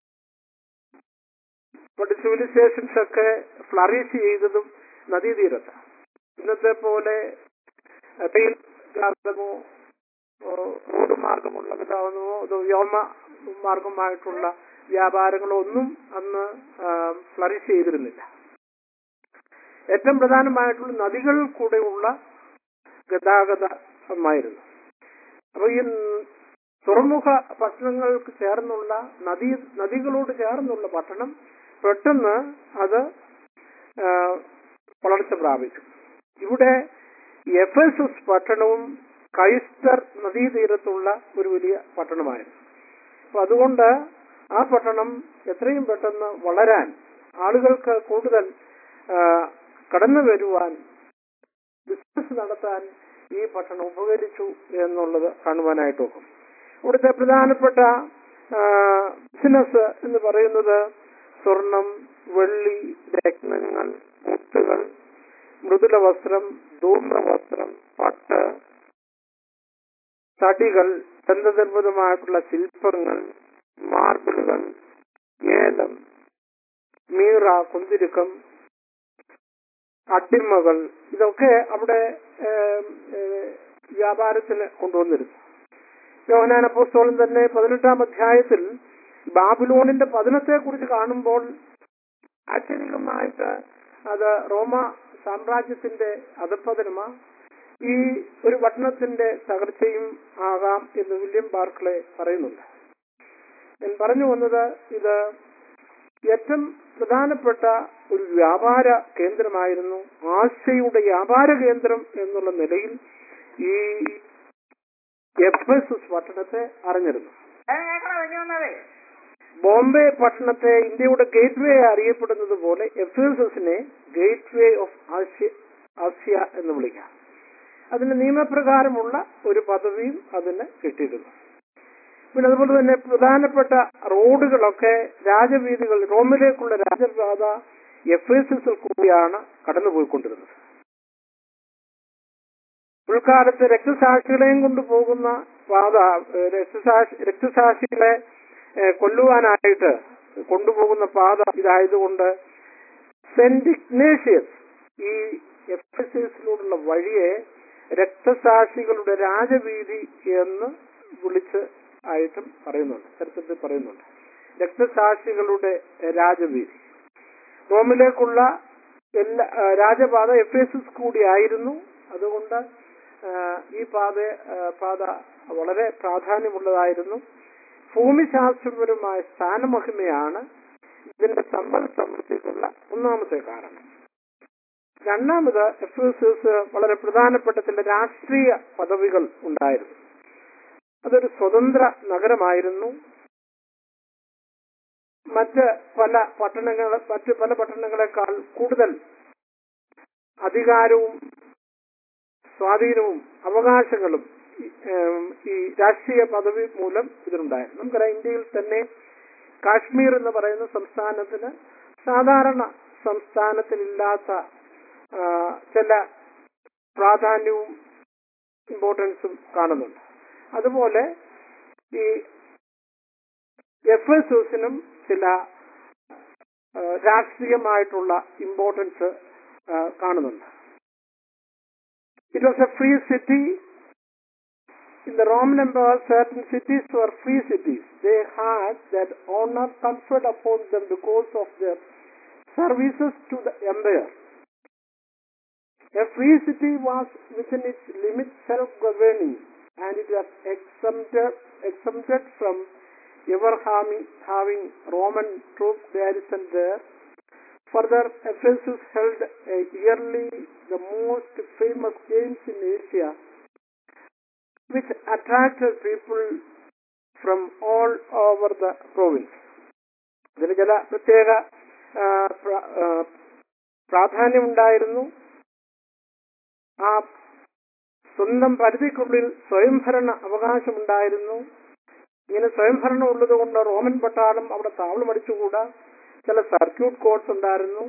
പണ്ട് സിവിലൈസേഷൻസ് ഒക്കെ ഫ്ലറിഷ് ചെയ്തതും നദീതീരത്താണ് ഇന്നത്തെ പോലെ റെയിൽ മാർഗമോ ഓ, റോഡ് മാർഗമുള്ള ഗതാഗതമോ അതോ വ്യോമ മാർഗമായിട്ടുള്ള വ്യാപാരങ്ങളോ ഒന്നും അന്ന് ഫ്ലറിഷ് ചെയ്തിരുന്നില്ല ഏറ്റവും പ്രധാനമായിട്ടുള്ള നദികൾ കൂടെയുള്ള ഗതാഗതമായിരുന്നു അപ്പൊ ഈ തുറമുഖ പട്ടണങ്ങൾക്ക് ചേർന്നുള്ള നദി നദികളോട് ചേർന്നുള്ള പട്ടണം പെട്ടെന്ന് അത് ആ, വളർച്ച പ്രാപിച്ചു ഇവിടെ എഫ് എസ് എസ് പട്ടണവും കൈസ്റ്റർ നദീതീരത്തുള്ള ഒരു വലിയ പട്ടണമായിരുന്നു അപ്പൊ അതുകൊണ്ട് ആ പട്ടണം എത്രയും പെട്ടെന്ന് വളരാൻ ആളുകൾക്ക് കൂടുതൽ ആ, കടന്നു വരുവാൻ ബിസിനസ് നടത്താൻ ഈ പട്ടണം ഉപകരിച്ചു എന്നുള്ളത് കാണുവാനായിട്ട് നോക്കും ഇവിടുത്തെ പ്രധാനപ്പെട്ട ബിസിനസ് എന്ന് പറയുന്നത് സ്വർണം വെള്ളി രത്നങ്ങൾ മുത്തുകൾ മൃദുല വസ്ത്രം ധൂമ്ര വസ്ത്രം പട്ട് തടികൾ ബന്ധനിർമ്മിതമായിട്ടുള്ള ശില്പങ്ങൾ മാർബിളുകൾ ഏലം മീറ കുന്തിരുക്കം അട്ടിമകൾ ഇതൊക്കെ അവിടെ ഏം, ഏ, വ്യാപാരത്തിന് കൊണ്ടുവന്നിരുന്നു യോഹനാൻ അപ്പോസ്തോലൻ തന്നെ പതിനെട്ടാം അധ്യായത്തിൽ ബാബിലോണിന്റെ പതനത്തെ കുറിച്ച് കാണുമ്പോൾ ആശ്ചര്യമായിട്ട് അത് റോമ സാമ്രാജ്യത്തിന്റെ അധപ്പതനമാ ഈ ഒരു പട്ടണത്തിന്റെ തകർച്ചയും ആകാം എന്ന് വില്യം ബാർക്കളെ പറയുന്നുണ്ട് ഞാൻ പറഞ്ഞു വന്നത് ഇത് ഏറ്റവും പ്രധാനപ്പെട്ട ഒരു വ്യാപാര കേന്ദ്രമായിരുന്നു ആശയുടെ വ്യാപാര കേന്ദ്രം എന്നുള്ള നിലയിൽ ഈ എഫ് എസ് എസ് പട്ടണത്തെ അറിഞ്ഞിരുന്നു ബോംബെ പട്ടണത്തെ ഇന്ത്യയുടെ ഗേറ്റ് വേ അറിയപ്പെടുന്നത് പോലെ എഫ് എസ് എസിനെ gateway of Asia Asia എന്ന് വിളിക്കാം അതിന് നിയമപ്രകാരമുള്ള ഒരു പദവിയും അതിന് കിട്ടിയിരുന്നു പിന്നെ അതുപോലെ തന്നെ പ്രധാനപ്പെട്ട റോഡുകളൊക്കെ രാജവീതികൾ റോമിലേക്കുള്ള രാജപാത എഫ് എസ് എസിൽ കൂടിയാണ് കടന്നുപോയിക്കൊണ്ടിരുന്നത് ഉൾക്കാലത്ത് രക്തസാക്ഷികളെയും കൊണ്ടുപോകുന്ന പാത ഏഹ് രക്തസാക്ഷി രക്തസാക്ഷികളെ ഏഹ് കൊല്ലുവാനായിട്ട് കൊണ്ടുപോകുന്ന പാത ഇതായതുകൊണ്ട് സെന്റ് ഇഗ്നേഷ്യസ് ഈ എഫ് എസ് എസിലൂടെയുള്ള വഴിയെ രക്തസാക്ഷികളുടെ രാജവീതി എന്ന് വിളിച്ച് ആയിട്ടും പറയുന്നുണ്ട് ചരിത്രത്തിൽ പറയുന്നുണ്ട് രക്തസാക്ഷികളുടെ രാജവീതി റോമിലേക്കുള്ള എല്ലാ ആ, രാജപാത എഫ് എസ് എസ് കൂടിയായിരുന്നു അതുകൊണ്ട് ആ, ഈ പാത ആ, പാത വളരെ പ്രാധാന്യമുള്ളതായിരുന്നു ഭൂമിശാസ്ത്രപരമായ സ്ഥാനമഹിമയാണ് ഇതിന്റെ സമ്പൽ സമൃദ്ധിക്കുള്ള ഒന്നാമത്തെ കാരണം രണ്ടാമത് എഫ് എസ് എസ് വളരെ പ്രധാനപ്പെട്ട ചില രാഷ്ട്രീയ പദവികൾ ഉണ്ടായിരുന്നു അതൊരു സ്വതന്ത്ര നഗരമായിരുന്നു മറ്റ് പല പട്ടണങ്ങൾ മറ്റ് പല പട്ടണങ്ങളെക്കാൾ കൂടുതൽ അധികാരവും സ്വാധീനവും അവകാശങ്ങളും ഈ, ഏം, ഈ രാഷ്ട്രീയ പദവി മൂലം ഇതിനുണ്ടായിരുന്നു നമുക്കറിയാം ഇന്ത്യയിൽ തന്നെ കാശ്മീർ എന്ന് പറയുന്ന സംസ്ഥാനത്തിന് സാധാരണ സംസ്ഥാനത്തിലില്ലാത്ത ആ, ചില പ്രാധാന്യവും ഇമ്പോർട്ടൻസും കാണുന്നുണ്ട് അതുപോലെ ഈ എഫ് എസ് എസിനും ചില ആ, രാഷ്ട്രീയമായിട്ടുള്ള ഇമ്പോർട്ടൻസ് കാണുന്നുണ്ട് it was a free city In the Roman Empire, certain cities were free cities. They had that honor conferred upon them because of their services to the empire. A free city was within its limits self-governing and it was exempted, exempted from ever having, having Roman troop garrison there. Further, Ephesus held a yearly the most famous games in Asia which attracted people from all over the province ഇതിന് ചില പ്രത്യേക ആ, പ്ര- ആ, പ്രാധാന്യമുണ്ടായിരുന്നു ആ സ്വന്തം പരിധിക്കുള്ളിൽ സ്വയംഭരണ അവകാശമുണ്ടായിരുന്നു ഇങ്ങനെ സ്വയംഭരണം ഉള്ളത് കൊണ്ട് റോമൻ പട്ടാളം അവിടെ താവളം അടിച്ചുകൂടാ ചില സർക്യൂട്ട് കോർട്സ് ഉണ്ടായിരുന്നു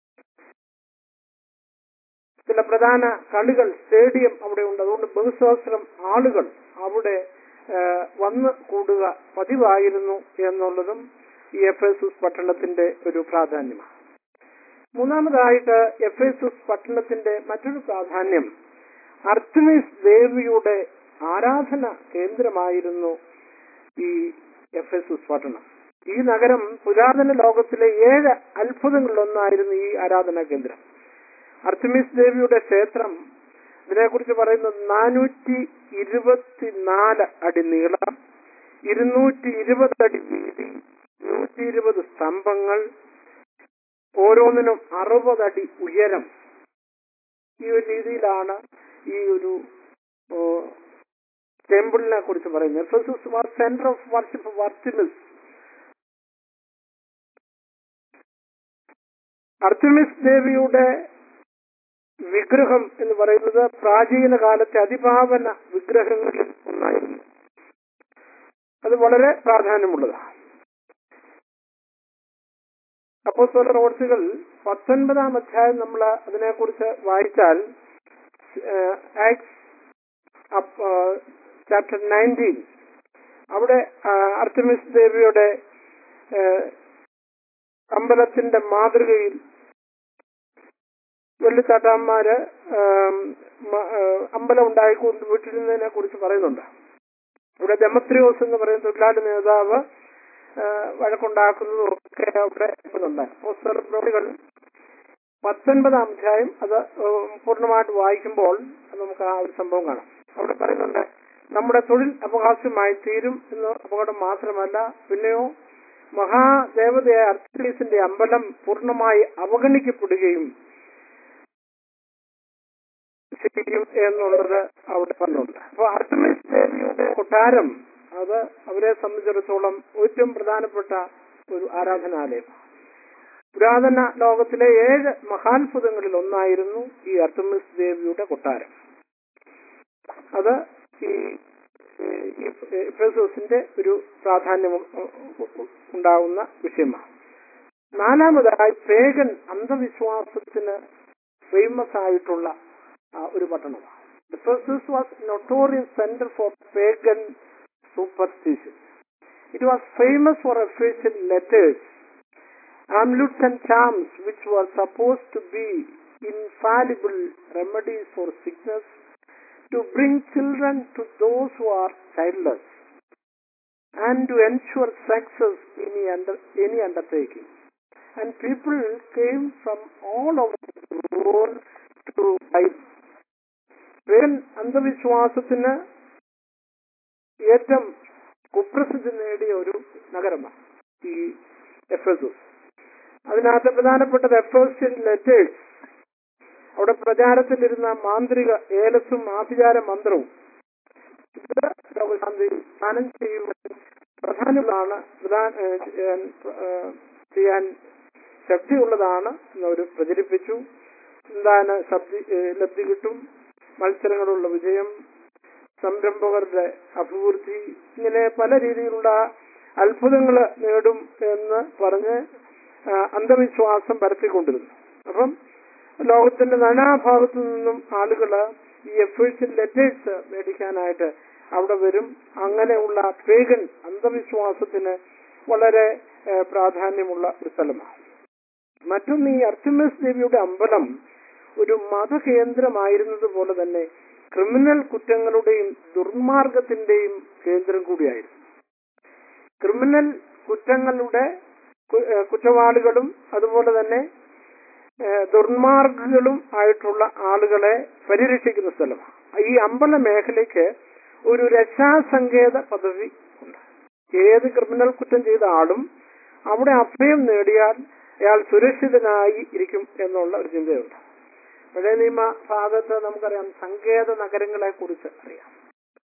ചില പ്രധാന കളികൾ സ്റ്റേഡിയം അവിടെ ഉണ്ട് അതുകൊണ്ട് ബഹുസഹസ്രം ആളുകൾ അവിടെ ആ, വന്ന് കൂടുക പതിവായിരുന്നു എന്നുള്ളതും ഈ എഫ് എസ് എസ് പട്ടണത്തിന്റെ ഒരു പ്രാധാന്യമാണ് മൂന്നാമതായിട്ട് എഫ് എസ് എസ് പട്ടണത്തിന്റെ മറ്റൊരു പ്രാധാന്യം അർത്തമിസ് ദേവിയുടെ ആരാധന കേന്ദ്രമായിരുന്നു ഈ എഫ് എസ് എസ് പട്ടണം ഈ നഗരം പുരാതന ലോകത്തിലെ ഏഴ് അത്ഭുതങ്ങളിലൊന്നായിരുന്നു ഈ ആരാധനാ കേന്ദ്രം അർത്തമിസ് ദേവിയുടെ ക്ഷേത്രം ഇതിനെക്കുറിച്ച് പറയുന്നത് നാനൂറ്റി ഇരുപത്തിനാല് അടി നീളം ഇരുന്നൂറ്റി ഇരുപത് അടി വീതി നൂറ്റി ഇരുപത് സ്തംഭങ്ങൾ ഓരോന്നിനും അറുപതടി ഉയരം ഈ ഒരു രീതിയിലാണ് ഈ ഒരു ടെമ്പിളിനെ കുറിച്ച് പറയുന്നത് Ephesus was centre of worship വർത്തിമിസ് അർത്തിമിസ് ദേവിയുടെ വിഗ്രഹം എന്ന് പറയുന്നത് പ്രാചീന കാലത്തെ അതിപാവന വിഗ്രഹങ്ങളിൽ ഒന്നായിരുന്നു അത് വളരെ പ്രാധാന്യമുള്ളതാണ് അപ്പോസ്തല പ്രവർത്തികൾ പത്തൊൻപതാം അധ്യായം നമ്മൾ അതിനെക്കുറിച്ച് വായിച്ചാൽ ആക്സ് ചാപ്റ്റർ നയൻറ്റീൻ അവിടെ അർത്തമിസ് ദേവിയുടെ ആ, അമ്പലത്തിന്റെ മാതൃകയിൽ വെള്ളിത്താട്ടാന്മാര് ആം, മ- ആ, അമ്പലം ഉണ്ടായിക്കൊണ്ട് വിട്ടിരുന്നതിനെ കുറിച്ച് പറയുന്നുണ്ട് ഇവിടെ ഡെമത്രിയോസ് എന്ന് പറയുന്ന തൊഴിലാളി നേതാവ് ആ, വഴക്കുണ്ടാക്കുന്നതും ഒക്കെ അവിടെ ഉണ്ട് അപ്പോസ്തല പ്രവൃത്തികൾ പത്തൊൻപതാം അധ്യായം അത് ഉം, പൂർണ്ണമായിട്ട് വായിക്കുമ്പോൾ നമുക്ക് ആ ഒരു സംഭവം കാണാം അവിടെ പറയുന്നുണ്ട് നമ്മുടെ തൊഴിൽ അവകാശമായി തീരും എന്ന അപകടം മാത്രമല്ല പിന്നെയോ മഹാദേവതയായ അർത്തലീസിന്റെ അമ്പലം പൂർണ്ണമായി അവഗണിക്കപ്പെടുകയും ചെയ്യും എന്നുള്ളത് അവിടെ പറഞ്ഞുണ്ട് അപ്പൊ അർത്തമിസ് ദേവിയുടെ കൊട്ടാരം അത് അവരെ സംബന്ധിച്ചിടത്തോളം ഏറ്റവും പ്രധാനപ്പെട്ട ഒരു ആരാധനാലയം പുരാതന ലോകത്തിലെ ഏഴ് മഹാത്ഭുതങ്ങളിൽ ഒന്നായിരുന്നു ഈ അർത്തമിസ് ദേവിയുടെ കൊട്ടാരം അത് ഈ ഈ എഫേസോസിന്റെ ഒരു പ്രാധാന്യം ഉണ്ടാവുന്ന വിഷയമാണ് നാലാമതായി പേഗൻ അന്ധവിശ്വാസത്തിന് ഫേമസ് ആയിട്ടുള്ള ആ, ഒരു പട്ടണമാണ് Ephesus was notorious centre for pagan superstition it was famous for official letters amulets and charms which were supposed to be infallible remedies for sickness to bring children to those who are childless and to ensure success in any, under, any undertaking. And people came from all over the world to buy. പേൻ അന്ധവിശ്വാസത്തിന് ഏറ്റവും കുപ്രസിദ്ധി നേടിയ ഒരു നഗരമാണ് ഈ Ephesus അതിനകത്ത് പ്രധാനപ്പെട്ടത് എഫേസ്യൻ letters അവിടെ പ്രചാരത്തിലിരുന്ന മാന്ത്രിക ഏലസും ആഭിചാര മന്ത്രവും ഇത് രോഗശാന്തി സ്നാനം ചെയ്യുവാൻ പ്രധാനമാണ് പ്രധാന ഏഹ് ചെയ്യാൻ, ഏഹ് ചെയ്യാൻ ശക്തിയുള്ളതാണ് എന്നവർ പ്രചരിപ്പിച്ചു സന്താന ശബ്ദി ഏഹ് ലബ്ധി കിട്ടും മത്സരങ്ങളുള്ള വിജയം സംരംഭകരുടെ അഭിവൃദ്ധി ഇങ്ങനെ പല രീതിയിലുള്ള അത്ഭുതങ്ങൾ നേടും എന്ന് പറഞ്ഞ് ആ, അന്ധവിശ്വാസം പരത്തിക്കൊണ്ടിരുന്നു അപ്പം ലോകത്തിന്റെ നാനാഭാഗത്തു നിന്നും ആളുകൾ ഈ എഫേഴ്സിൻ ലെറ്റേഴ്സ് മേടിക്കാനായിട്ട് അവിടെ വരും അങ്ങനെയുള്ള പേഗൻ അന്ധവിശ്വാസത്തിന് വളരെ ഏ, പ്രാധാന്യമുള്ള ഒരു സ്ഥലമാണ് മറ്റൊന്ന് ഈ അർത്തിമസ് ദേവിയുടെ അമ്പലം ഒരു മതകേന്ദ്രമായിരുന്നത് പോലെ തന്നെ ക്രിമിനൽ കുറ്റങ്ങളുടെയും ദുർമാർഗത്തിന്റെയും കേന്ദ്രം കൂടിയായിരുന്നു ക്രിമിനൽ കുറ്റങ്ങളുടെ കു- ഏഹ് കുറ്റവാളികളും അതുപോലെ തന്നെ ഏഹ് ദുർമാർഗികളും ആയിട്ടുള്ള ആളുകളെ പരിരക്ഷിക്കുന്ന സ്ഥലമാണ് ഈ അമ്പല മേഖലയ്ക്ക് ഒരു രക്ഷാസങ്കേത പദവി ഉണ്ട് ഏത് ക്രിമിനൽ കുറ്റം ചെയ്ത ആളും അവിടെ അഭയം നേടിയാൽ അയാൾ സുരക്ഷിതനായി ഇരിക്കും എന്നുള്ള ഒരു ചിന്തയുണ്ട് പഴയ നിയമ ഭാഗത്ത് നമുക്കറിയാം സങ്കേത നഗരങ്ങളെ കുറിച്ച് അറിയാം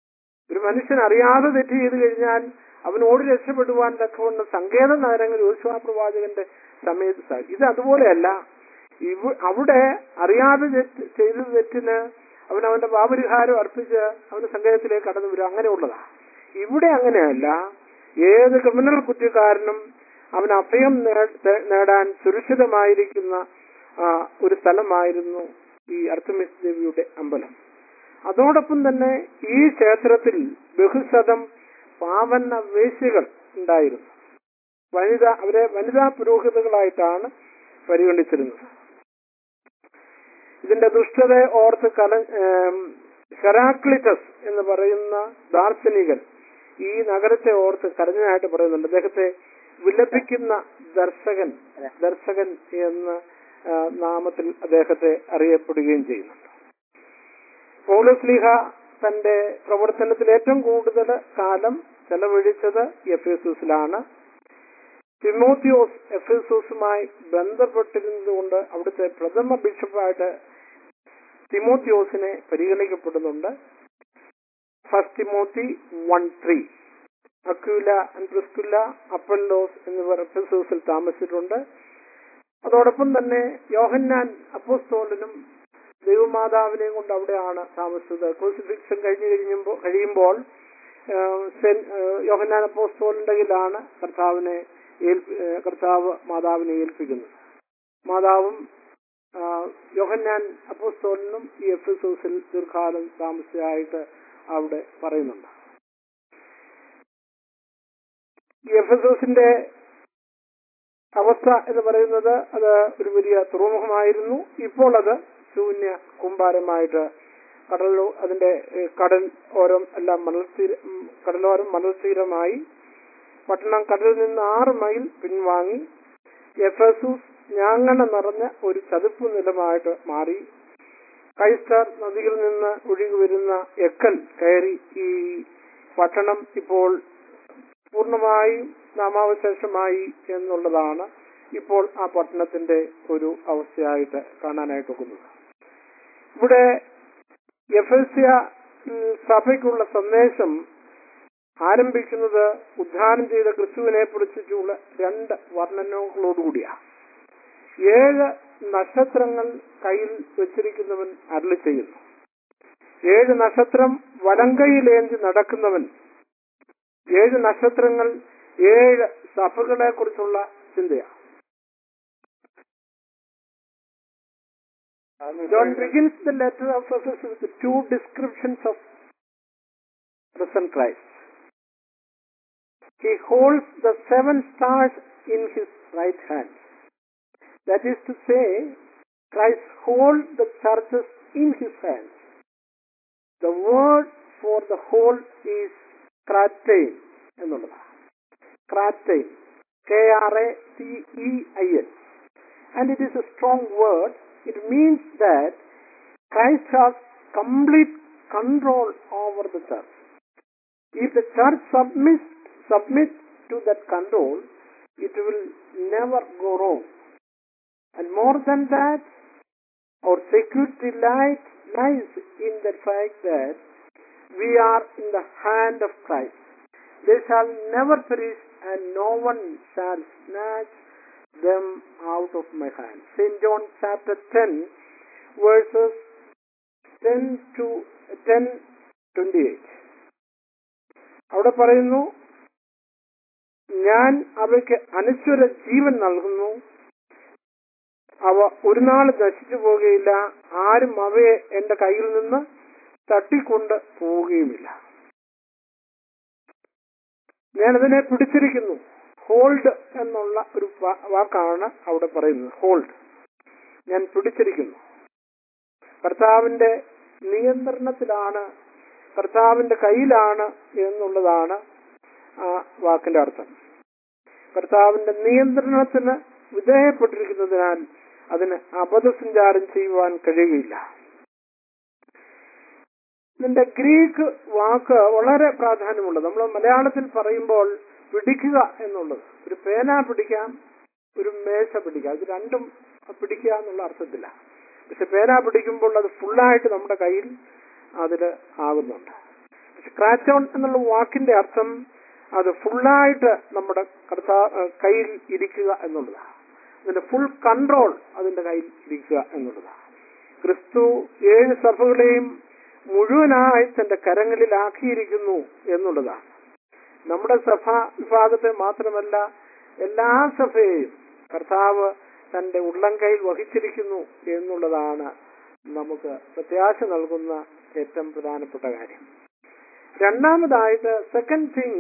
ഒരു മനുഷ്യൻ അറിയാതെ തെറ്റ് ചെയ്തു കഴിഞ്ഞാൽ അവനോട് രക്ഷപ്പെടുവാൻ തക്കവണ്ണം സങ്കേത നഗരങ്ങൾ യോശുവ പ്രവാചകന്റെ സമയത്ത് സാധിക്കും ഇത് അതുപോലെയല്ല ഇവ അവിടെ അറിയാതെ തെറ്റ് ചെയ്ത തെറ്റിന് അവൻ അവന്റെ പാപരിഹാരം അർപ്പിച്ച് അവന് സങ്കേതത്തിലേക്ക് കടന്നു വരും അങ്ങനെയുള്ളതാ ഇവിടെ അങ്ങനെയല്ല ഏത് ക്രിമിനൽ കുറ്റക്കാരനും അവൻ അഭയം നേ- നേടാൻ സുരക്ഷിതമായിരിക്കുന്ന ആ, ഒരു സ്ഥലമായിരുന്നു ഈ അർത്തമിസ് ദേവിയുടെ അമ്പലം അതോടൊപ്പം തന്നെ ഈ ക്ഷേത്രത്തിൽ ബഹുശതം പാവന വേശ്യകൾ ഉണ്ടായിരുന്നു വനിത അവരെ വനിതാ പുരോഹിതകളായിട്ടാണ് പരിഗണിച്ചിരുന്നത് ഇതിന്റെ ദുഷ്ടതയെ ഓർത്ത് കല ഏം, ഹെറാക്ലിറ്റസ് എന്ന് പറയുന്ന ദാർശനികൻ ഈ നഗരത്തെ ഓർത്ത് കരഞ്ഞനായിട്ട് പറയുന്നുണ്ട് അദ്ദേഹത്തെ വിലപിക്കുന്ന ദർശകൻ ദർശകൻ എന്ന ആ, നാമത്തിൽ അദ്ദേഹത്തെ അറിയപ്പെടുകയും ചെയ്യുന്നുണ്ട് പൗലോസ് ലീഹ തന്റെ പ്രവർത്തനത്തിൽ ഏറ്റവും കൂടുതൽ കാലം ചെലവഴിച്ചത് എഫേസൂസിലാണ് തിമോത്തിയോസ് എഫേസൂസുമായി ബന്ധപ്പെട്ടിരുന്നതുകൊണ്ട് അവിടുത്തെ പ്രഥമ ബിഷപ്പായിട്ട് തിമോത്തിയോസിനെ പരിഗണിക്കപ്പെടുന്നുണ്ട് first Timothy one three Aquila and Priscilla Apollos എന്നിവർ എഫേസൂസിൽ താമസിച്ചിട്ടുണ്ട് അതോടൊപ്പം തന്നെ യോഹന്നാൻ അപ്പോസ്തോലനും ദൈവമാതാവിനെയും കൊണ്ട് അവിടെയാണ് താമസിച്ചത് ക്രൂസിഫിക്ഷൻ കഴിഞ്ഞു കഴിയുമ്പോൾ കഴിയുമ്പോൾ ആ, സെൻ- ആ, യോഹന്നാൻ അപ്പോസ്തോലിന്റെ കയ്യിലാണ് കർത്താവിനെ ഏൽപ്പി- ആ, കർത്താവ് മാതാവിനെ ഏൽപ്പിക്കുന്നത് മാതാവും ആ, യോഹന്നാൻ അപ്പോസ്തോലിനും ഈ എഫിസോസിൽ ദീർഘകാലം താമസിച്ചതായിട്ട് അവിടെ പറയുന്നുണ്ട് ഈ എഫിസോസിന്റെ അവസ്ഥ എന്ന് പറയുന്നത് അത് ഒരു വലിയ തുറമുഖമായിരുന്നു ഇപ്പോൾ അത് ശൂന്യ കൂമ്പാരമായിട്ട് കടലോ അതിന്റെ ഏഹ്, കടൽ ഓരം എല്ലാം മണൽത്തീര ഉം, കടലോരം മണൽത്തീരമായി പട്ടണം കടലിൽ നിന്ന് ആറ് മൈൽ പിൻവാങ്ങി എഫസൂസ് ഞാങ്ങണ നിറഞ്ഞ ഒരു ചതുപ്പ് നിലമായിട്ട് മാറി കൈസ്റ്റാർ നദിയിൽ നിന്ന് ഒഴുകി വരുന്ന എക്കൽ കയറി ഈ പട്ടണം ഇപ്പോൾ പൂർണ്ണമായും നാമാവശേഷമായി എന്നുള്ളതാണ് ഇപ്പോൾ ആ പട്ടണത്തിന്റെ ഒരു അവസ്ഥയായിട്ട് കാണാനായിട്ട് ഒക്കുന്നത് ഇവിടെ എഫേസ്യ ഉം, സഭയ്ക്കുള്ള സന്ദേശം ആരംഭിക്കുന്നത് ഉദ്ധാനം ചെയ്ത ക്രിസ്തുവിനെ കുറിച്ചിട്ടുള്ള രണ്ട് വർണ്ണനകളോടുകൂടിയാണ് ഏഴ് നക്ഷത്രങ്ങൾ കയ്യിൽ വെച്ചിരിക്കുന്നവൻ അരളി ചെയ്യുന്നു ഏഴ് നക്ഷത്രം വലങ്കയിലേന്തി നടക്കുന്നവൻ ഏഴ് നക്ഷത്രങ്ങൾ ഏഴ് സഭകളെ കുറിച്ചുള്ള ചിന്തയാണ് John begins the letter of Ephesus with two descriptions of risen Christ. He holds the seven stars in his right hand. That is to say, Christ holds the churches in his hands. The word for the whole is kratein എന്നുള്ളതാണ് kratein K R A T E I N and it is a strong word it means that Christ has complete control over the church if the church submits submits to that control it will never go wrong and more than that our security light lies in the fact that we are in the hand of Christ. They shall never perish, and no one shall snatch them out of my hand. St. John chapter 10, verses 10 to 10 28. അവിടെ പറയുന്നു ഞാൻ അവയ്ക്ക് അനശ്വര ജീവൻ നൽകുന്നു അവ ഒരു നാൾ നശിച്ചു പോവുകയില്ല ആരും അവയെ എന്റെ കയ്യിൽ നിന്ന് തട്ടിക്കൊണ്ട് പോവുകയുമില്ല ഞാനതിനെ പിടിച്ചിരിക്കുന്നു ഹോൾഡ് എന്നുള്ള ഒരു വാ- വാക്കാണ് അവിടെ പറയുന്നത് ഹോൾഡ് ഞാൻ പിടിച്ചിരിക്കുന്നു കർത്താവിന്റെ നിയന്ത്രണത്തിലാണ് കർത്താവിന്റെ കയ്യിലാണ് എന്നുള്ളതാണ് ആ വാക്കിന്റെ അർത്ഥം കർത്താവിന്റെ നിയന്ത്രണത്തിന് വിധേയപ്പെട്ടിരിക്കുന്നതിനാൽ അതിന് അബദ്ധസഞ്ചാരം ചെയ്യുവാൻ കഴിയുകയില്ല ഇതിന്റെ ഗ്രീക്ക് വാക്ക് വളരെ പ്രാധാന്യമുള്ളത് നമ്മൾ മലയാളത്തിൽ പറയുമ്പോൾ പിടിക്കുക എന്നുള്ളത് ഒരു പേന പിടിക്കാം ഒരു മേശ പിടിക്കാം ഇത് രണ്ടും പിടിക്കുക എന്നുള്ള അർത്ഥത്തില്ല പക്ഷെ പേന പിടിക്കുമ്പോൾ അത് ഫുള്ളായിട്ട് നമ്മുടെ കയ്യിൽ അതിൽ ആകുന്നുണ്ട് സ്ക്രാച്ച് ഓൺ എന്നുള്ള വാക്കിന്റെ അർത്ഥം അത് ഫുള്ളായിട്ട് നമ്മുടെ കർത്താ ഏഹ് കയ്യിൽ ഇരിക്കുക എന്നുള്ളതാണ് അതിന്റെ ഫുൾ കൺട്രോൾ അതിന്റെ കയ്യിൽ ഇരിക്കുക എന്നുള്ളതാണ് ക്രിസ്തു ഏഴ് സഭകളെയും മുഴുവനായി തന്റെ കരങ്ങളിലാക്കിയിരിക്കുന്നു എന്നുള്ളതാണ് നമ്മുടെ സഭാ വിഭാഗത്തെ മാത്രമല്ല എല്ലാ സഭയെയും കർത്താവ് തന്റെ ഉള്ളം കയ്യിൽ വഹിച്ചിരിക്കുന്നു എന്നുള്ളതാണ് നമുക്ക് പ്രത്യാശ നൽകുന്ന ഏറ്റവും പ്രധാനപ്പെട്ട കാര്യം രണ്ടാമതായിട്ട് second thing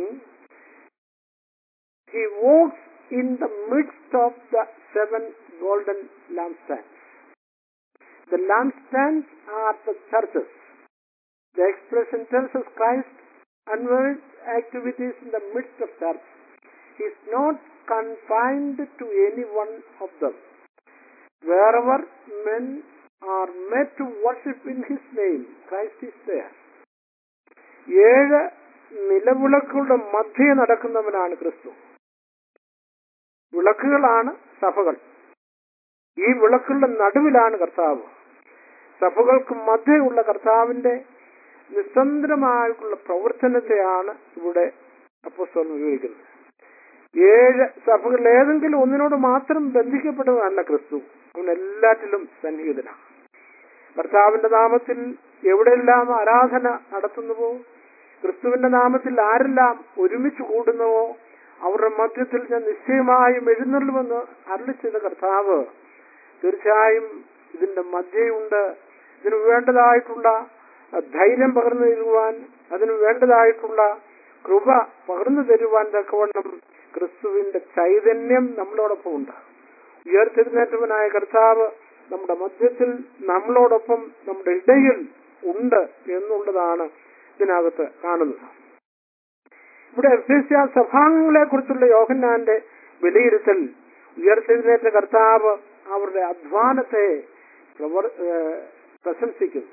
he walks in the midst of the seven golden lampstands The lampstands are the churches. The expression tells us Christ unveiled activities in the midst of church. He is not confined to any one of them. Wherever men are made to worship in His name, Christ is there. ഏഴ് നിലവിളക്കുകളുടെ മധ്യേ നടക്കുന്നവനാണ് ക്രിസ്തു വിളക്കുകളാണ് സഭകൾ ഈ വിളക്കുകളുടെ നടുവിലാണ് കർത്താവ് സഭകൾക്ക് മധ്യയുള്ള കർത്താവിന്റെ നിസ്തന്ത്രമായിട്ടുള്ള പ്രവർത്തനത്തെയാണ് ഇവിടെ അപ്പോസ്തലൻ ഉപയോഗിക്കുന്നത് ഏഴ് സഭകൾ ഏതെങ്കിലും ഒന്നിനോട് മാത്രം ബന്ധിക്കപ്പെട്ടതല്ല ക്രിസ്തു അവൻ എല്ലാറ്റിലും സന്നിഹിതനാണ് കർത്താവിന്റെ നാമത്തിൽ എവിടെയെല്ലാം ആരാധന നടത്തുന്നുവോ ക്രിസ്തുവിന്റെ നാമത്തിൽ ആരെല്ലാം ഒരുമിച്ച് കൂടുന്നുവോ അവരുടെ മധ്യത്തിൽ ഞാൻ നിശ്ചയമായും എഴുന്നള്ളുമെന്ന് അരളി ചെയ്ത കർത്താവ് തീർച്ചയായും ഇതിന്റെ മധ്യയുണ്ട് ഇതിന് വേണ്ടതായിട്ടുള്ള ധൈര്യം പകർന്നു തരുവാൻ അതിന് വേണ്ടതായിട്ടുള്ള കൃപ പകർന്നു തരുവാൻ തക്കവണ്ണം ക്രിസ്തുവിന്റെ ചൈതന്യം നമ്മളോടൊപ്പം ഉണ്ട് ഉയർത്തെഴുന്നേറ്റവനായ കർത്താവ് നമ്മുടെ മധ്യത്തിൽ നമ്മളോടൊപ്പം നമ്മുടെ ഇടയിൽ ഉണ്ട് എന്നുള്ളതാണ് ഇതിനകത്ത് കാണുന്നത് ഇവിടെ എഫേസ്യ സഭാംഗങ്ങളെ കുറിച്ചുള്ള യോഹന്നാന്റെ വിലയിരുത്തൽ ഉയർത്തെഴുന്നേറ്റ കർത്താവ് അവരുടെ അധ്വാനത്തെ പ്രവർ ഏഹ് പ്രശംസിക്കുന്നു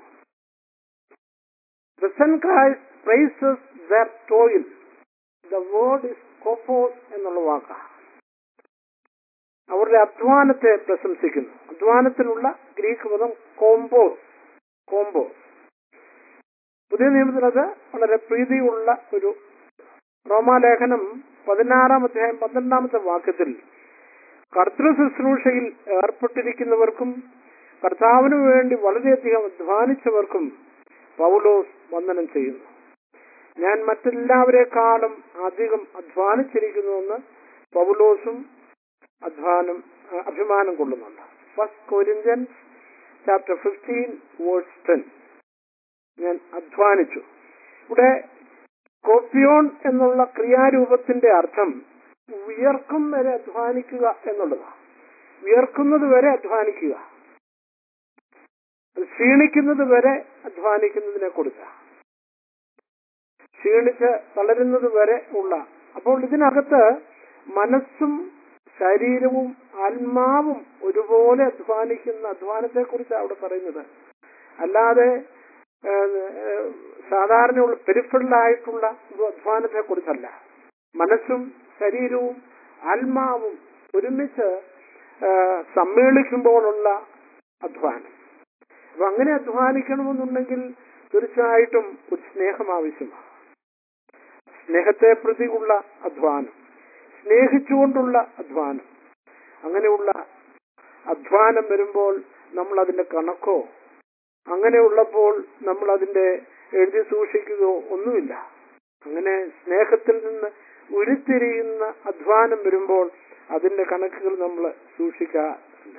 Risen Christ praises their toil. The word is kopos എന്നുള്ള വാക്കാണ് അവരുടെ അധ്വാനത്തെ പ്രശംസിക്കുന്നു അധ്വാനത്തിനുള്ള ഗ്രീക്ക് പദം കോംബോസ് കോംബോസ് പുതിയ നിയമത്തിൽ അത് വളരെ പ്രീതിയുള്ള ഒരു റോമാലേഖനം പതിനാറാം അധ്യായം പന്ത്രണ്ടാമത്തെ വാക്യത്തിൽ കർത്തൃ ശുശ്രൂഷയിൽ ഏർപ്പെട്ടിരിക്കുന്നവർക്കും കർത്താവിനു വേണ്ടി വളരെയധികം അധ്വാനിച്ചവർക്കും പൗലോസ് വന്ദനം ചെയ്യുന്നു ഞാൻ മറ്റെല്ലാവരെക്കാളും അധികം അധ്വാനിച്ചിരിക്കുന്നുവെന്ന് പൗലോസും അധ്വാനം ആ, അഭിമാനം കൊള്ളുന്നുണ്ട് first Corinthians chapter fifteen verse ten ഞാൻ അധ്വാനിച്ചു ഇവിടെ കോപ്പിയോൺ എന്നുള്ള ക്രിയാരൂപത്തിന്റെ അർത്ഥം വിയർക്കും വരെ അധ്വാനിക്കുക എന്നുള്ളതാണ് വിയർക്കുന്നത് വരെ അധ്വാനിക്കുക ക്ഷീണിക്കുന്നത് വരെ അധ്വാനിക്കുന്നതിനെ കുറിച്ച ക്ഷീണിച്ച് തളരുന്നത് വരെ ഉള്ള അപ്പോൾ ഇതിനകത്ത് മനസ്സും ശരീരവും ആത്മാവും ഒരുപോലെ അധ്വാനിക്കുന്ന അധ്വാനത്തെ കുറിച്ചാണ് അവിടെ പറയുന്നത് അല്ലാതെ ഏഹ്, ഏഹ്, സാധാരണയുള്ള പെരിഫറലായിട്ടുള്ള ഒരു അധ്വാനത്തെ കുറിച്ചല്ല മനസ്സും ശരീരവും ആത്മാവും ഒരുമിച്ച് ഏഹ്, സമ്മേളിക്കുമ്പോഴുള്ള അധ്വാനം അപ്പൊ അങ്ങനെ അധ്വാനിക്കണമെന്നുണ്ടെങ്കിൽ തീർച്ചയായിട്ടും ഒരു സ്നേഹം ആവശ്യമാണ് സ്നേഹത്തെ പ്രതിയുള്ള അധ്വാനം സ്നേഹിച്ചുകൊണ്ടുള്ള അധ്വാനം അങ്ങനെയുള്ള അധ്വാനം വരുമ്പോൾ നമ്മൾ അതിന്റെ കണക്കോ അങ്ങനെയുള്ളപ്പോൾ നമ്മൾ അതിന്റെ എഴുതി സൂക്ഷിക്കുകയോ ഒന്നുമില്ല അങ്ങനെ സ്നേഹത്തിൽ നിന്ന് ഉരുത്തിരിയുന്ന അധ്വാനം വരുമ്പോൾ അതിന്റെ കണക്കുകൾ നമ്മൾ സൂക്ഷിക്കാറില്ല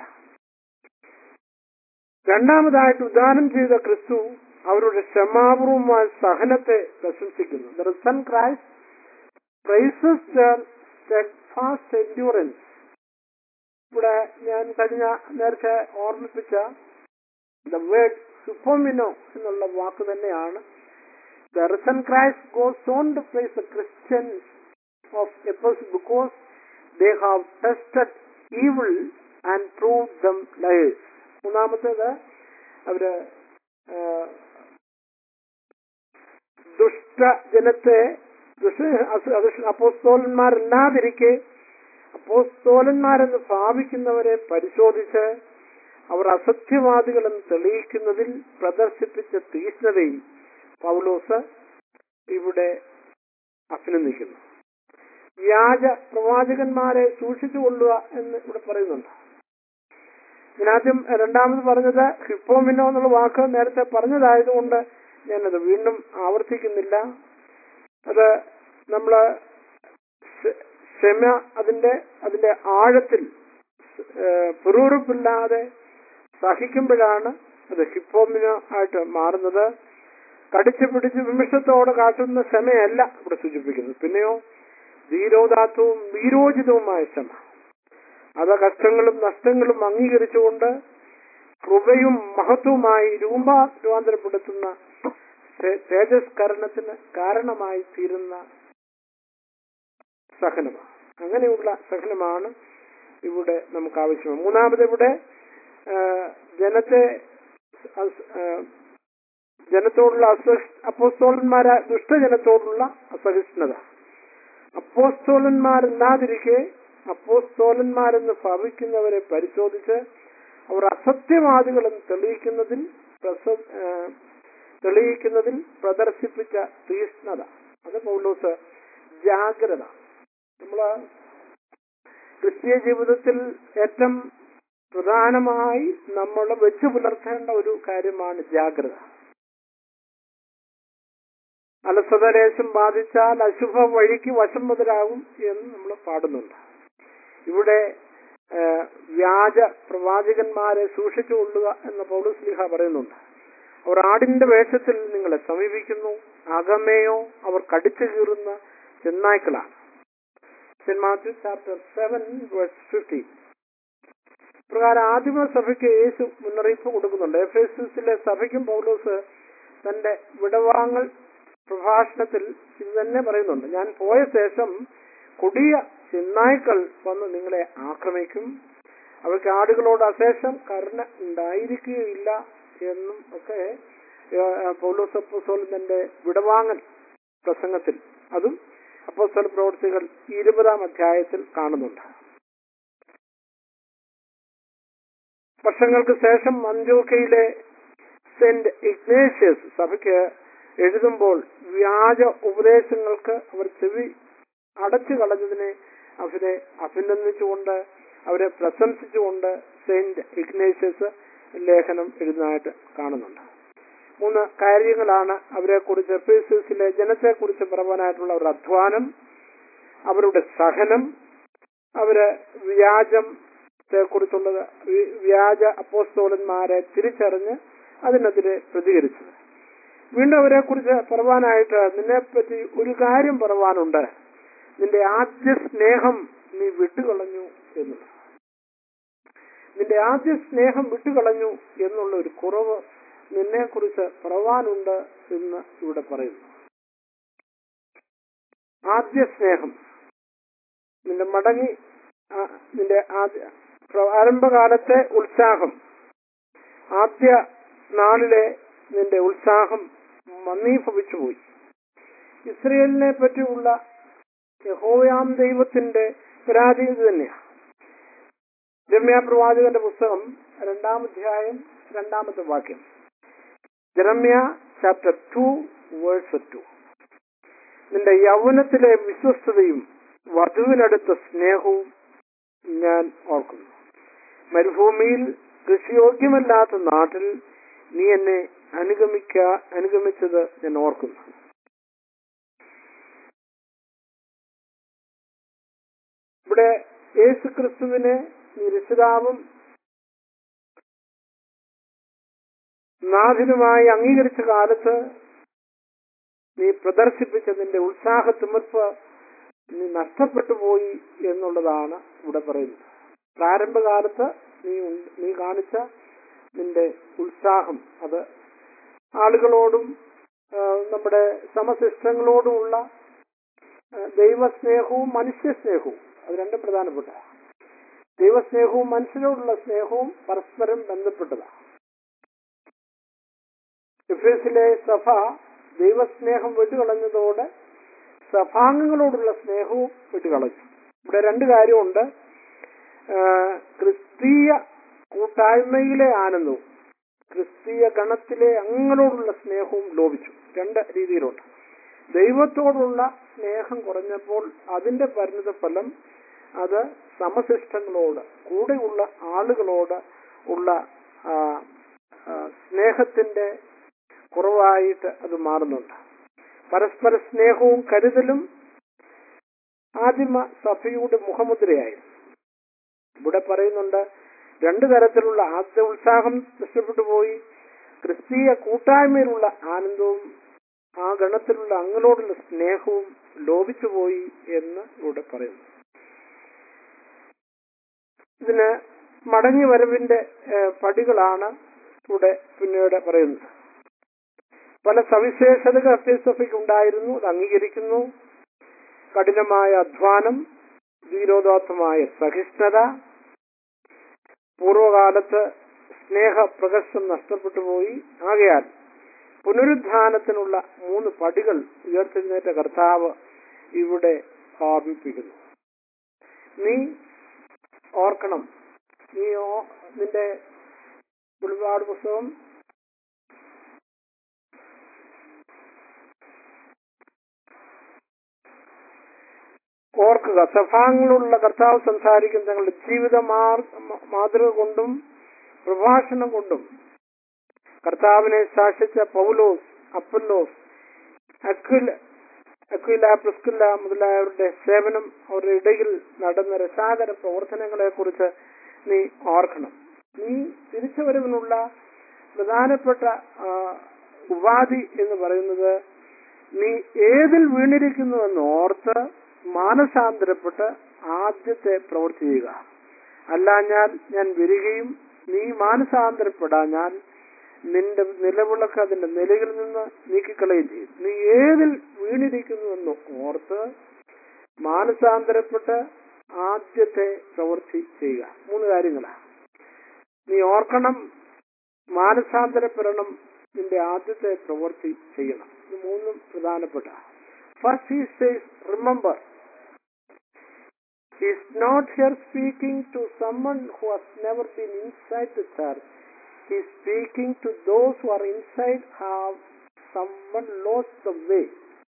രണ്ടാമതായിട്ട് ഉദാഹരണം ചെയ്ത ക്രിസ്തു അവരുടെ ക്ഷമാപൂർവമായ സഹനത്തെ പ്രശംസിക്കുന്നു The risen Christ praises their steadfast endurance. ഇവിടെ ഞാൻ കഴിഞ്ഞ നേരത്തെ ഓർമ്മിപ്പിച്ച ദ വേർഡ് സുപ്പോമിനോ എന്നുള്ള വാക്ക് തന്നെയാണ് the reason Christ goes on to praise the Christians of Ephesus because they have tested evil and prove them liars മൂന്നാമത്തേത് അവര് ആ, ദുഷ്ടജനത്തെ ദുഷ്ട അപ്പോസ്തോലന്മാരല്ലാതിരിക്കെ അപ്പോസ്തോലന്മാരെന്ന് ഭാവിക്കുന്നവരെ പരിശോധിച്ച് അവർ അസത്യവാദികളെന്ന് തെളിയിക്കുന്നതിൽ പ്രദർശിപ്പിച്ച തീഷ്ണതയും പൗലോസ് ഇവിടെ അഭിനന്ദിക്കുന്നു വ്യാജ പ്രവാചകന്മാരെ സൂക്ഷിച്ചു കൊള്ളുക എന്ന് ഇവിടെ പറയുന്നുണ്ട് ഇതിനാദ്യം രണ്ടാമത് പറഞ്ഞത് ഹിപ്പോമിനോ എന്നുള്ള വാക്ക് നേരത്തെ പറഞ്ഞതായതുകൊണ്ട് ഞാനത് വീണ്ടും ആവർത്തിക്കുന്നില്ല അത് നമ്മള് ക്ഷ- ക്ഷമ അതിന്റെ അതിന്റെ ആഴത്തിൽ ഏഹ്, പിറുപിറുപ്പില്ലാതെ സഹിക്കുമ്പോഴാണ് അത് ഹിപ്പോമിനോ ആയിട്ട് മാറുന്നത് കടിച്ചു പിടിച്ച് വിമിഷത്തോടെ കാട്ടുന്ന ക്ഷമയല്ല ഇവിടെ സൂചിപ്പിക്കുന്നത് പിന്നെയോ ധീരോദാത്തവും വീരോചിതവുമായ ക്ഷമ അത് കഷ്ടങ്ങളും നഷ്ടങ്ങളും അംഗീകരിച്ചുകൊണ്ട് കൃപയും മഹത്വവുമായി രൂപ രൂപാന്തരപ്പെടുത്തുന്ന തേ- തേജസ്കരണത്തിന് കാരണമായി തീരുന്ന സഹനമാണ് അങ്ങനെയുള്ള സഹനമാണ് ഇവിടെ നമുക്ക് ആവശ്യം മൂന്നാമത് ഇവിടെ ആ, ജനത്തെ അസ്- ആ, ജനത്തോടുള്ള അസഹ അപ്പോസ്തോലന്മാരെ ദുഷ്ടജനത്തോടുള്ള അസഹിഷ്ണുത അപ്പോസ്തോലന്മാരെന്നാതിരിക്കെ അപ്പോസ്തോലന്മാരെന്ന് ഭാവിക്കുന്നവരെ പരിശോധിച്ച് അവർ അസത്യവാദികളെന്ന് തെളിയിക്കുന്നതിൽ പ്രസ- ആ, തെളിയിക്കുന്നതിൽ പ്രദർശിപ്പിച്ച തീഷ്ണത അത് പൗലോസ് ജാഗ്രത നമ്മള് ക്രിസ്തീയ ജീവിതത്തിൽ ഏറ്റവും പ്രധാനമായി നമ്മൾ വെച്ചു പുലർത്തേണ്ട ഒരു കാര്യമാണ് ജാഗ്രത അലസത ലേശം ബാധിച്ചാൽ അശുഭ വഴിക്ക് വശം മുതലാകും എന്ന് നമ്മൾ പാടുന്നുണ്ട് ഇവിടെ ആ, വ്യാജ പ്രവാചകന്മാരെ സൂക്ഷിച്ചു കൊള്ളുക എന്ന് പൗലുസ്ലിഹ പറയുന്നുണ്ട് അവർ ആടിന്റെ വേഷത്തിൽ നിങ്ങളെ സമീപിക്കുന്നു അകമേയോ അവർ കടിച്ചു കീറുന്ന ചെന്നായ്ക്കളാണ് saint Matthew chapter seven verse fifteen പ്രകാരം ആദിമ സഭയ്ക്ക് യേശു മുന്നറിയിപ്പ് കൊടുക്കുന്നുണ്ട് എഫ് എസിലെ സഭയ്ക്കും പൗലോസ് തന്റെ വിടവാങ്ങൽ പ്രഭാഷണത്തിൽ ഇത് തന്നെ പറയുന്നുണ്ട് ഞാൻ പോയ ശേഷം കൊടിയ ചെന്നായ്ക്കൾ വന്ന് നിങ്ങളെ ആക്രമിക്കും അവർക്ക് ആടുകളോട് അശേഷം കരുണ ഉണ്ടായിരിക്കുകയില്ല എന്നും ഒക്കെ ഏഹ്, പൗലോസ് അപ്പോസ്തലൻ തന്റെ വിടവാങ്ങൽ പ്രസംഗത്തിൽ അതും അപ്പോസ്തല പ്രവർത്തികൾ ഇരുപതാം അധ്യായത്തിൽ കാണുന്നുണ്ട് വർഷങ്ങൾക്ക് ശേഷം അന്ത്യോക്കയിലെ സെന്റ് ഇഗ്നേഷ്യസ് സഭയ്ക്ക് എഴുതുമ്പോൾ വ്യാജ ഉപദേശങ്ങൾക്ക് അവർ ചെവി അടച്ചു കളഞ്ഞതിനെ അവരെ അഭിനന്ദിച്ചുകൊണ്ട് അവരെ പ്രശംസിച്ചുകൊണ്ട് സെന്റ് ഇഗ്നേഷ്യസ് ലേഖനം എഴുതുന്നതായിട്ട് കാണുന്നുണ്ട് മൂന്ന് കാര്യങ്ങളാണ് അവരെ കുറിച്ച് എഫേസ്യസിലെ ജനത്തെ കുറിച്ച് പറയാനായിട്ടുള്ള അവരുടെ അധ്വാനം അവരുടെ സഹനം അവര് വ്യാജത്തെ കുറിച്ചുള്ളത് വ്യാജ അപ്പോസ്തോലന്മാരെ തിരിച്ചറിഞ്ഞ് അതിനെതിരെ പ്രതികരിച്ചത് വീണ്ടും അവരെ കുറിച്ച് പറവാനായിട്ട് നിന്നെ പറ്റി ഒരു കാര്യം പറവാനുണ്ട് നിന്റെ ആദ്യ സ്നേഹം നീ വിട്ടുകളഞ്ഞു എന്നുള്ളത് നിന്റെ ആദ്യ സ്നേഹം വിട്ടുകളഞ്ഞു എന്നുള്ള ഒരു കുറവ് നിന്നെ കുറിച്ച് പറവാനുണ്ട് എന്ന് ഇവിടെ പറയുന്നു ആദ്യ സ്നേഹം നിന്റെ മടങ്ങി ആ, നിന്റെ ആദ്യ ആരംഭകാലത്തെ ഉത്സാഹം ആദ്യ നാളിലെ നിന്റെ ഉത്സാഹം മന്ദീഭവിച്ചു പോയി ഇസ്രയേലിനെ പറ്റിയുള്ള യഹോയാം ദൈവത്തിന്റെ പരാതി ഇത് തന്നെയാണ് രമ്യ പ്രവാചകന്റെ പുസ്തകം രണ്ടാം അധ്യായം രണ്ടാമത്തെ വാക്യം Jeremiah chapter two verse two നിന്റെ യൗവനത്തിലെ വിശ്വസ്തതയും വധുവിനടുത്ത സ്നേഹവും ഞാൻ ഓർക്കുന്നു മരുഭൂമിയിൽ കൃഷിയോഗ്യമല്ലാത്ത നാട്ടിൽ നീ എന്നെ അനുഗമിക്ക അനുഗമിച്ചത് ഞാൻ ഓർക്കുന്നു ഇവിടെ യേശു ക്രിസ്തുവിനെ നീ രക്ഷിതാവും നാഥനുമായി അംഗീകരിച്ച കാലത്ത് നീ പ്രദർശിപ്പിച്ച നിന്റെ ഉത്സാഹത്തിമിർപ്പ് നീ നഷ്ടപ്പെട്ടു പോയി എന്നുള്ളതാണ് ഇവിടെ പറയുന്നത് പ്രാരംഭകാലത്ത് നീ ഉൺ- നീ കാണിച്ച നിന്റെ ഉത്സാഹം അത് ആളുകളോടും ആ, നമ്മുടെ സമശിഷ്ടങ്ങളോടുമുള്ള ആ, ദൈവസ്നേഹവും മനുഷ്യസ്നേഹവും അത് രണ്ടും പ്രധാനപ്പെട്ട ദൈവസ്നേഹവും മനുഷ്യരോടുള്ള സ്നേഹവും പരസ്പരം ബന്ധപ്പെട്ടതാണ് എഫേസിലെ സഭ ദൈവസ്നേഹം വിട്ടുകളഞ്ഞതോടെ സഭാംഗങ്ങളോടുള്ള സ്നേഹവും വിട്ടുകളഞ്ഞു ഇവിടെ രണ്ട് കാര്യമുണ്ട് ആ, ക്രിസ്തീയ കൂട്ടായ്മയിലെ ആനന്ദവും ക്രിസ്തീയ ഗണത്തിലെ അംഗങ്ങളോടുള്ള സ്നേഹവും ലോപിച്ചു രണ്ട് രീതിയിലുണ്ട് ദൈവത്തോടുള്ള സ്നേഹം കുറഞ്ഞപ്പോൾ അതിന്റെ പരിണിത ഫലം അത് സമശിഷ്ടങ്ങളോട് കൂടെയുള്ള ആളുകളോട് ഉള്ള ആ, ആ, സ്നേഹത്തിന്റെ കുറവായിട്ട് അത് മാറുന്നുണ്ട് പരസ്പര സ്നേഹവും കരുതലും ആദിമ സഭയുടെ മുഖമുദ്രയായിരുന്നു ഇവിടെ പറയുന്നുണ്ട് രണ്ടു തരത്തിലുള്ള ആദ്യ ഉത്സാഹം നഷ്ടപ്പെട്ടു പോയി ക്രിസ്തീയ കൂട്ടായ്മയിലുള്ള ആനന്ദവും ആ ഗണത്തിലുള്ള അങ്ങളോടുള്ള സ്നേഹവും ലോപിച്ചുപോയി എന്ന് ഇവിടെ പറയുന്നു ഇതിന് മടങ്ങി വരവിന്റെ ഏഹ്, പടികളാണ് ഇവിടെ പിന്നീട് പറയുന്നത് പല സവിശേഷതകൾ അത്യസഭയ്ക്ക് ഉണ്ടായിരുന്നു അത് അംഗീകരിക്കുന്നു കഠിനമായ അധ്വാനം ധീരോദാത്തമായ സഹിഷ്ണുത പൂർവകാലത്ത് സ്നേഹ പ്രകർഷം നഷ്ടപ്പെട്ടു പോയി ആകയാൽ പുനരുദ്ധാനത്തിനുള്ള മൂന്ന് പടികൾ ഉയർത്തെഴുന്നേറ്റ കർത്താവ് ഇവിടെ ഓർമ്മിപ്പിക്കുന്നു നീ ഓർക്കണം നീ ഓ- നിന്റെ വെളിപാട് പുസ്തകം ഓർക്കുക സഭാംഗങ്ങളുള്ള കർത്താവ് സംസാരിക്കുന്ന തങ്ങളുടെ ജീവിത മാർ- മാതൃക കൊണ്ടും പ്രഭാഷണം കൊണ്ടും കർത്താവിനെ ശാസിച്ച പൗലോസ് അപ്പല്ലോസ് അക്വില അക്വില പ്രിസ്കില്ല മുതലായവരുടെ സേവനം അവരുടെ ഇടയിൽ നടന്ന രസാകര പ്രവർത്തനങ്ങളെ കുറിച്ച് നീ ഓർക്കണം നീ തിരിച്ചുവരവിനുള്ള പ്രധാനപ്പെട്ട ആ, ഉപാധി എന്ന് പറയുന്നത് നീ ഏതിൽ വീണിരിക്കുന്നുവെന്ന് ഓർത്ത് മാനസാന്തരപ്പെട്ട് ആദ്യത്തെ പ്രവൃത്തി ചെയ്യുക അല്ലാഞ്ഞാൽ ഞാൻ വരികയും നീ മാനസാന്തരപ്പെടാഞ്ഞാൽ നിന്റെ നിലവിളക്ക് അതിന്റെ നിലയിൽ നിന്ന് നീക്കിക്കളയുകയും ചെയ്യും നീ ഏതിൽ വീണിരിക്കുന്നുവെന്ന് ഓർത്ത് മാനസാന്തരപ്പെട്ട് ആദ്യത്തെ പ്രവൃത്തി ചെയ്യുക മൂന്ന് കാര്യങ്ങളാ നീ ഓർക്കണം മാനസാന്തരപ്പെടണം നിന്റെ ആദ്യത്തെ പ്രവൃത്തി ചെയ്യണം ഇത് മൂന്നും പ്രധാനപ്പെട്ട first he says remember He is not here speaking to someone who has never been inside the church. He is speaking to those who are inside have someone lost the way.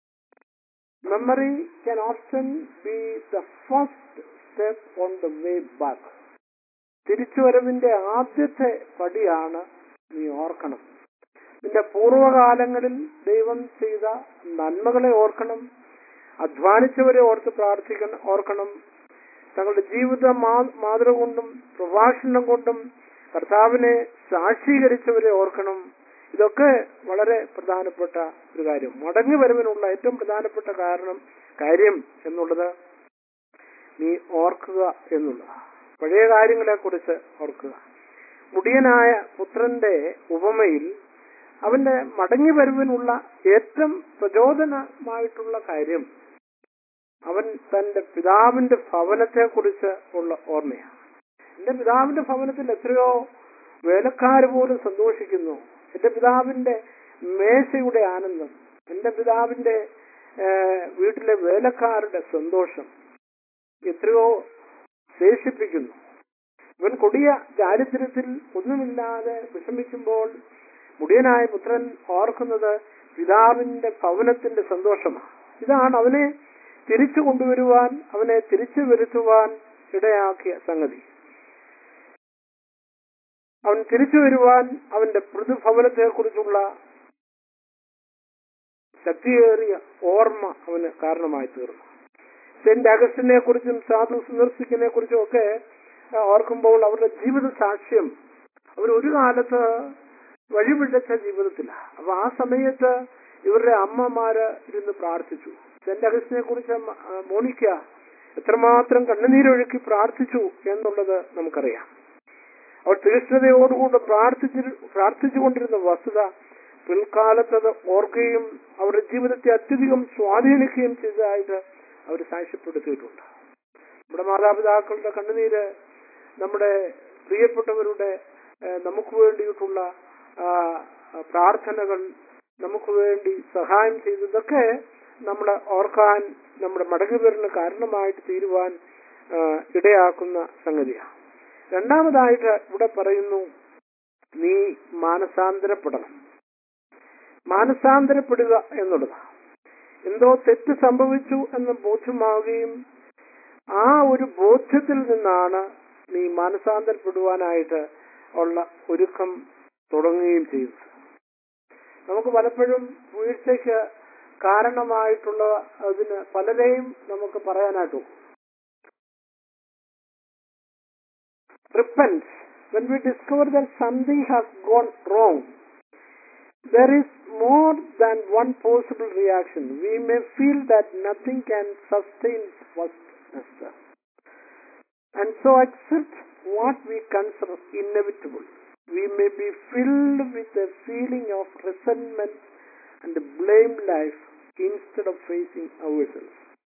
Memory can often be the first step on the way back. തിരിച്ചുവരവിന്റെ ആദ്യത്തെ പടിയാണ് നീ ഓർക്കണം നിന്റെ പൂർവ്വകാലങ്ങളിൽ ദൈവം ചെയ്ത നന്മകളെ ഓർക്കണം അധ്വാനിച്ചവരെ ഓർത്ത് പ്രാർത്ഥിക്കണം ഓർക്കണം തങ്ങളുടെ ജീവിത മാ- മാതൃക കൊണ്ടും പ്രഭാഷണം കൊണ്ടും കർത്താവിനെ സാക്ഷീകരിച്ചവരെ ഓർക്കണം ഇതൊക്കെ വളരെ പ്രധാനപ്പെട്ട ഒരു കാര്യം മടങ്ങി വരവിനുള്ള ഏറ്റവും പ്രധാനപ്പെട്ട കാരണം കാര്യം എന്നുള്ളത് നീ ഓർക്കുക എന്നുള്ളത് പഴയ കാര്യങ്ങളെ കുറിച്ച് ഓർക്കുക മുടിയനായ പുത്രന്റെ ഉപമയിൽ അവന്റെ മടങ്ങി വരവിനുള്ള ഏറ്റവും പ്രചോദനമായിട്ടുള്ള കാര്യം അവൻ തന്റെ പിതാവിന്റെ ഭവനത്തെ കുറിച്ച് ഉള്ള ഓർമ്മയാണ് എന്റെ പിതാവിന്റെ ഭവനത്തിൽ എത്രയോ വേലക്കാർ പോലും സന്തോഷിക്കുന്നു എന്റെ പിതാവിന്റെ മേശയുടെ ആനന്ദം എന്റെ പിതാവിന്റെ ഏഹ്, വീട്ടിലെ വേലക്കാരുടെ സന്തോഷം എത്രയോ ശേഷിപ്പിക്കുന്നു ഇവൻ കൊടിയ ദാരിദ്ര്യത്തിൽ ഒന്നുമില്ലാതെ വിഷമിക്കുമ്പോൾ മുടിയനായ പുത്രൻ ഓർക്കുന്നത് പിതാവിന്റെ ഭവനത്തിന്റെ സന്തോഷമാണ് ഇതാണ് അവനെ തിരിച്ചു കൊണ്ടുവരുവാൻ അവനെ തിരിച്ചു വരുത്തുവാൻ ഇടയാക്കിയ സംഗതി അവൻ തിരിച്ചു വരുവാൻ അവന്റെ പ്രതിഭവനത്തെ കുറിച്ചുള്ള ശക്തിയേറിയ ഓർമ്മ അവന് കാരണമായി തീർന്നു സെന്റ് അഗസ്റ്റിനെ കുറിച്ചും സാധു സുദർശിക്കിനെ കുറിച്ചും ഒക്കെ ആ, ഓർക്കുമ്പോൾ അവരുടെ ജീവിത സാക്ഷ്യം അവർ ഒരു കാലത്ത് വഴിപിഴച്ച ജീവിതത്തിലാണ് അപ്പൊ ആ സമയത്ത് ഇവരുടെ അമ്മമാര് ഇരുന്ന് പ്രാർത്ഥിച്ചു സെന്റ് അഗസ്റ്റിനെ കുറിച്ച് മ- ആ, മോണിക്ക എത്രമാത്രം കണ്ണുനീരൊഴുക്കി പ്രാർത്ഥിച്ചു എന്നുള്ളത് നമുക്കറിയാം അവർ തീക്ഷ്ണതയോടുകൂടി പ്രാർത്ഥിച്ചു പ്രാർത്ഥിച്ചുകൊണ്ടിരുന്ന വസ്തുത പിൽക്കാലത്ത് അത് ഓർക്കുകയും അവരുടെ ജീവിതത്തെ അത്യധികം സ്വാധീനിക്കുകയും ചെയ്തതായിട്ട് അവർ സാക്ഷ്യപ്പെടുത്തിയിട്ടുണ്ട് നമ്മുടെ മാതാപിതാക്കളുടെ കണ്ണുനീര് നമ്മുടെ പ്രിയപ്പെട്ടവരുടെ ഏഹ്, നമുക്ക് വേണ്ടിയിട്ടുള്ള ആ, ആ, പ്രാർത്ഥനകൾ നമുക്ക് വേണ്ടി സഹായം ചെയ്തതൊക്കെ നമ്മളെ ഓർക്കാൻ നമ്മുടെ മടങ്ങുപേരിന് കാരണമായിട്ട് തീരുവാൻ ആ, ഇടയാക്കുന്ന സംഗതിയാണ് രണ്ടാമതായിട്ട് ഇവിടെ പറയുന്നു നീ മാനസാന്തരപ്പെടണം മാനസാന്തരപ്പെടുക എന്നുള്ളതാണ് എന്തോ തെറ്റ് സംഭവിച്ചു എന്ന് ബോധ്യമാവുകയും ആ ഒരു ബോധ്യത്തിൽ നിന്നാണ് നീ മാനസാന്തരപ്പെടുവാനായിട്ട് ഉള്ള ഒരുക്കം തുടങ്ങുകയും ചെയ്തത് നമുക്ക് പലപ്പോഴും വീഴ്ചയ്ക്ക് കാരണമായിട്ടുള്ള അതിന് പലരെയും നമുക്ക് പറയാനായിട്ടു repent when we discover that something has gone wrong there is more than one possible reaction we may feel that nothing can sustain firstness and so accept what we consider inevitable we may be filled with a feeling of resentment and blame life instead of facing ourselves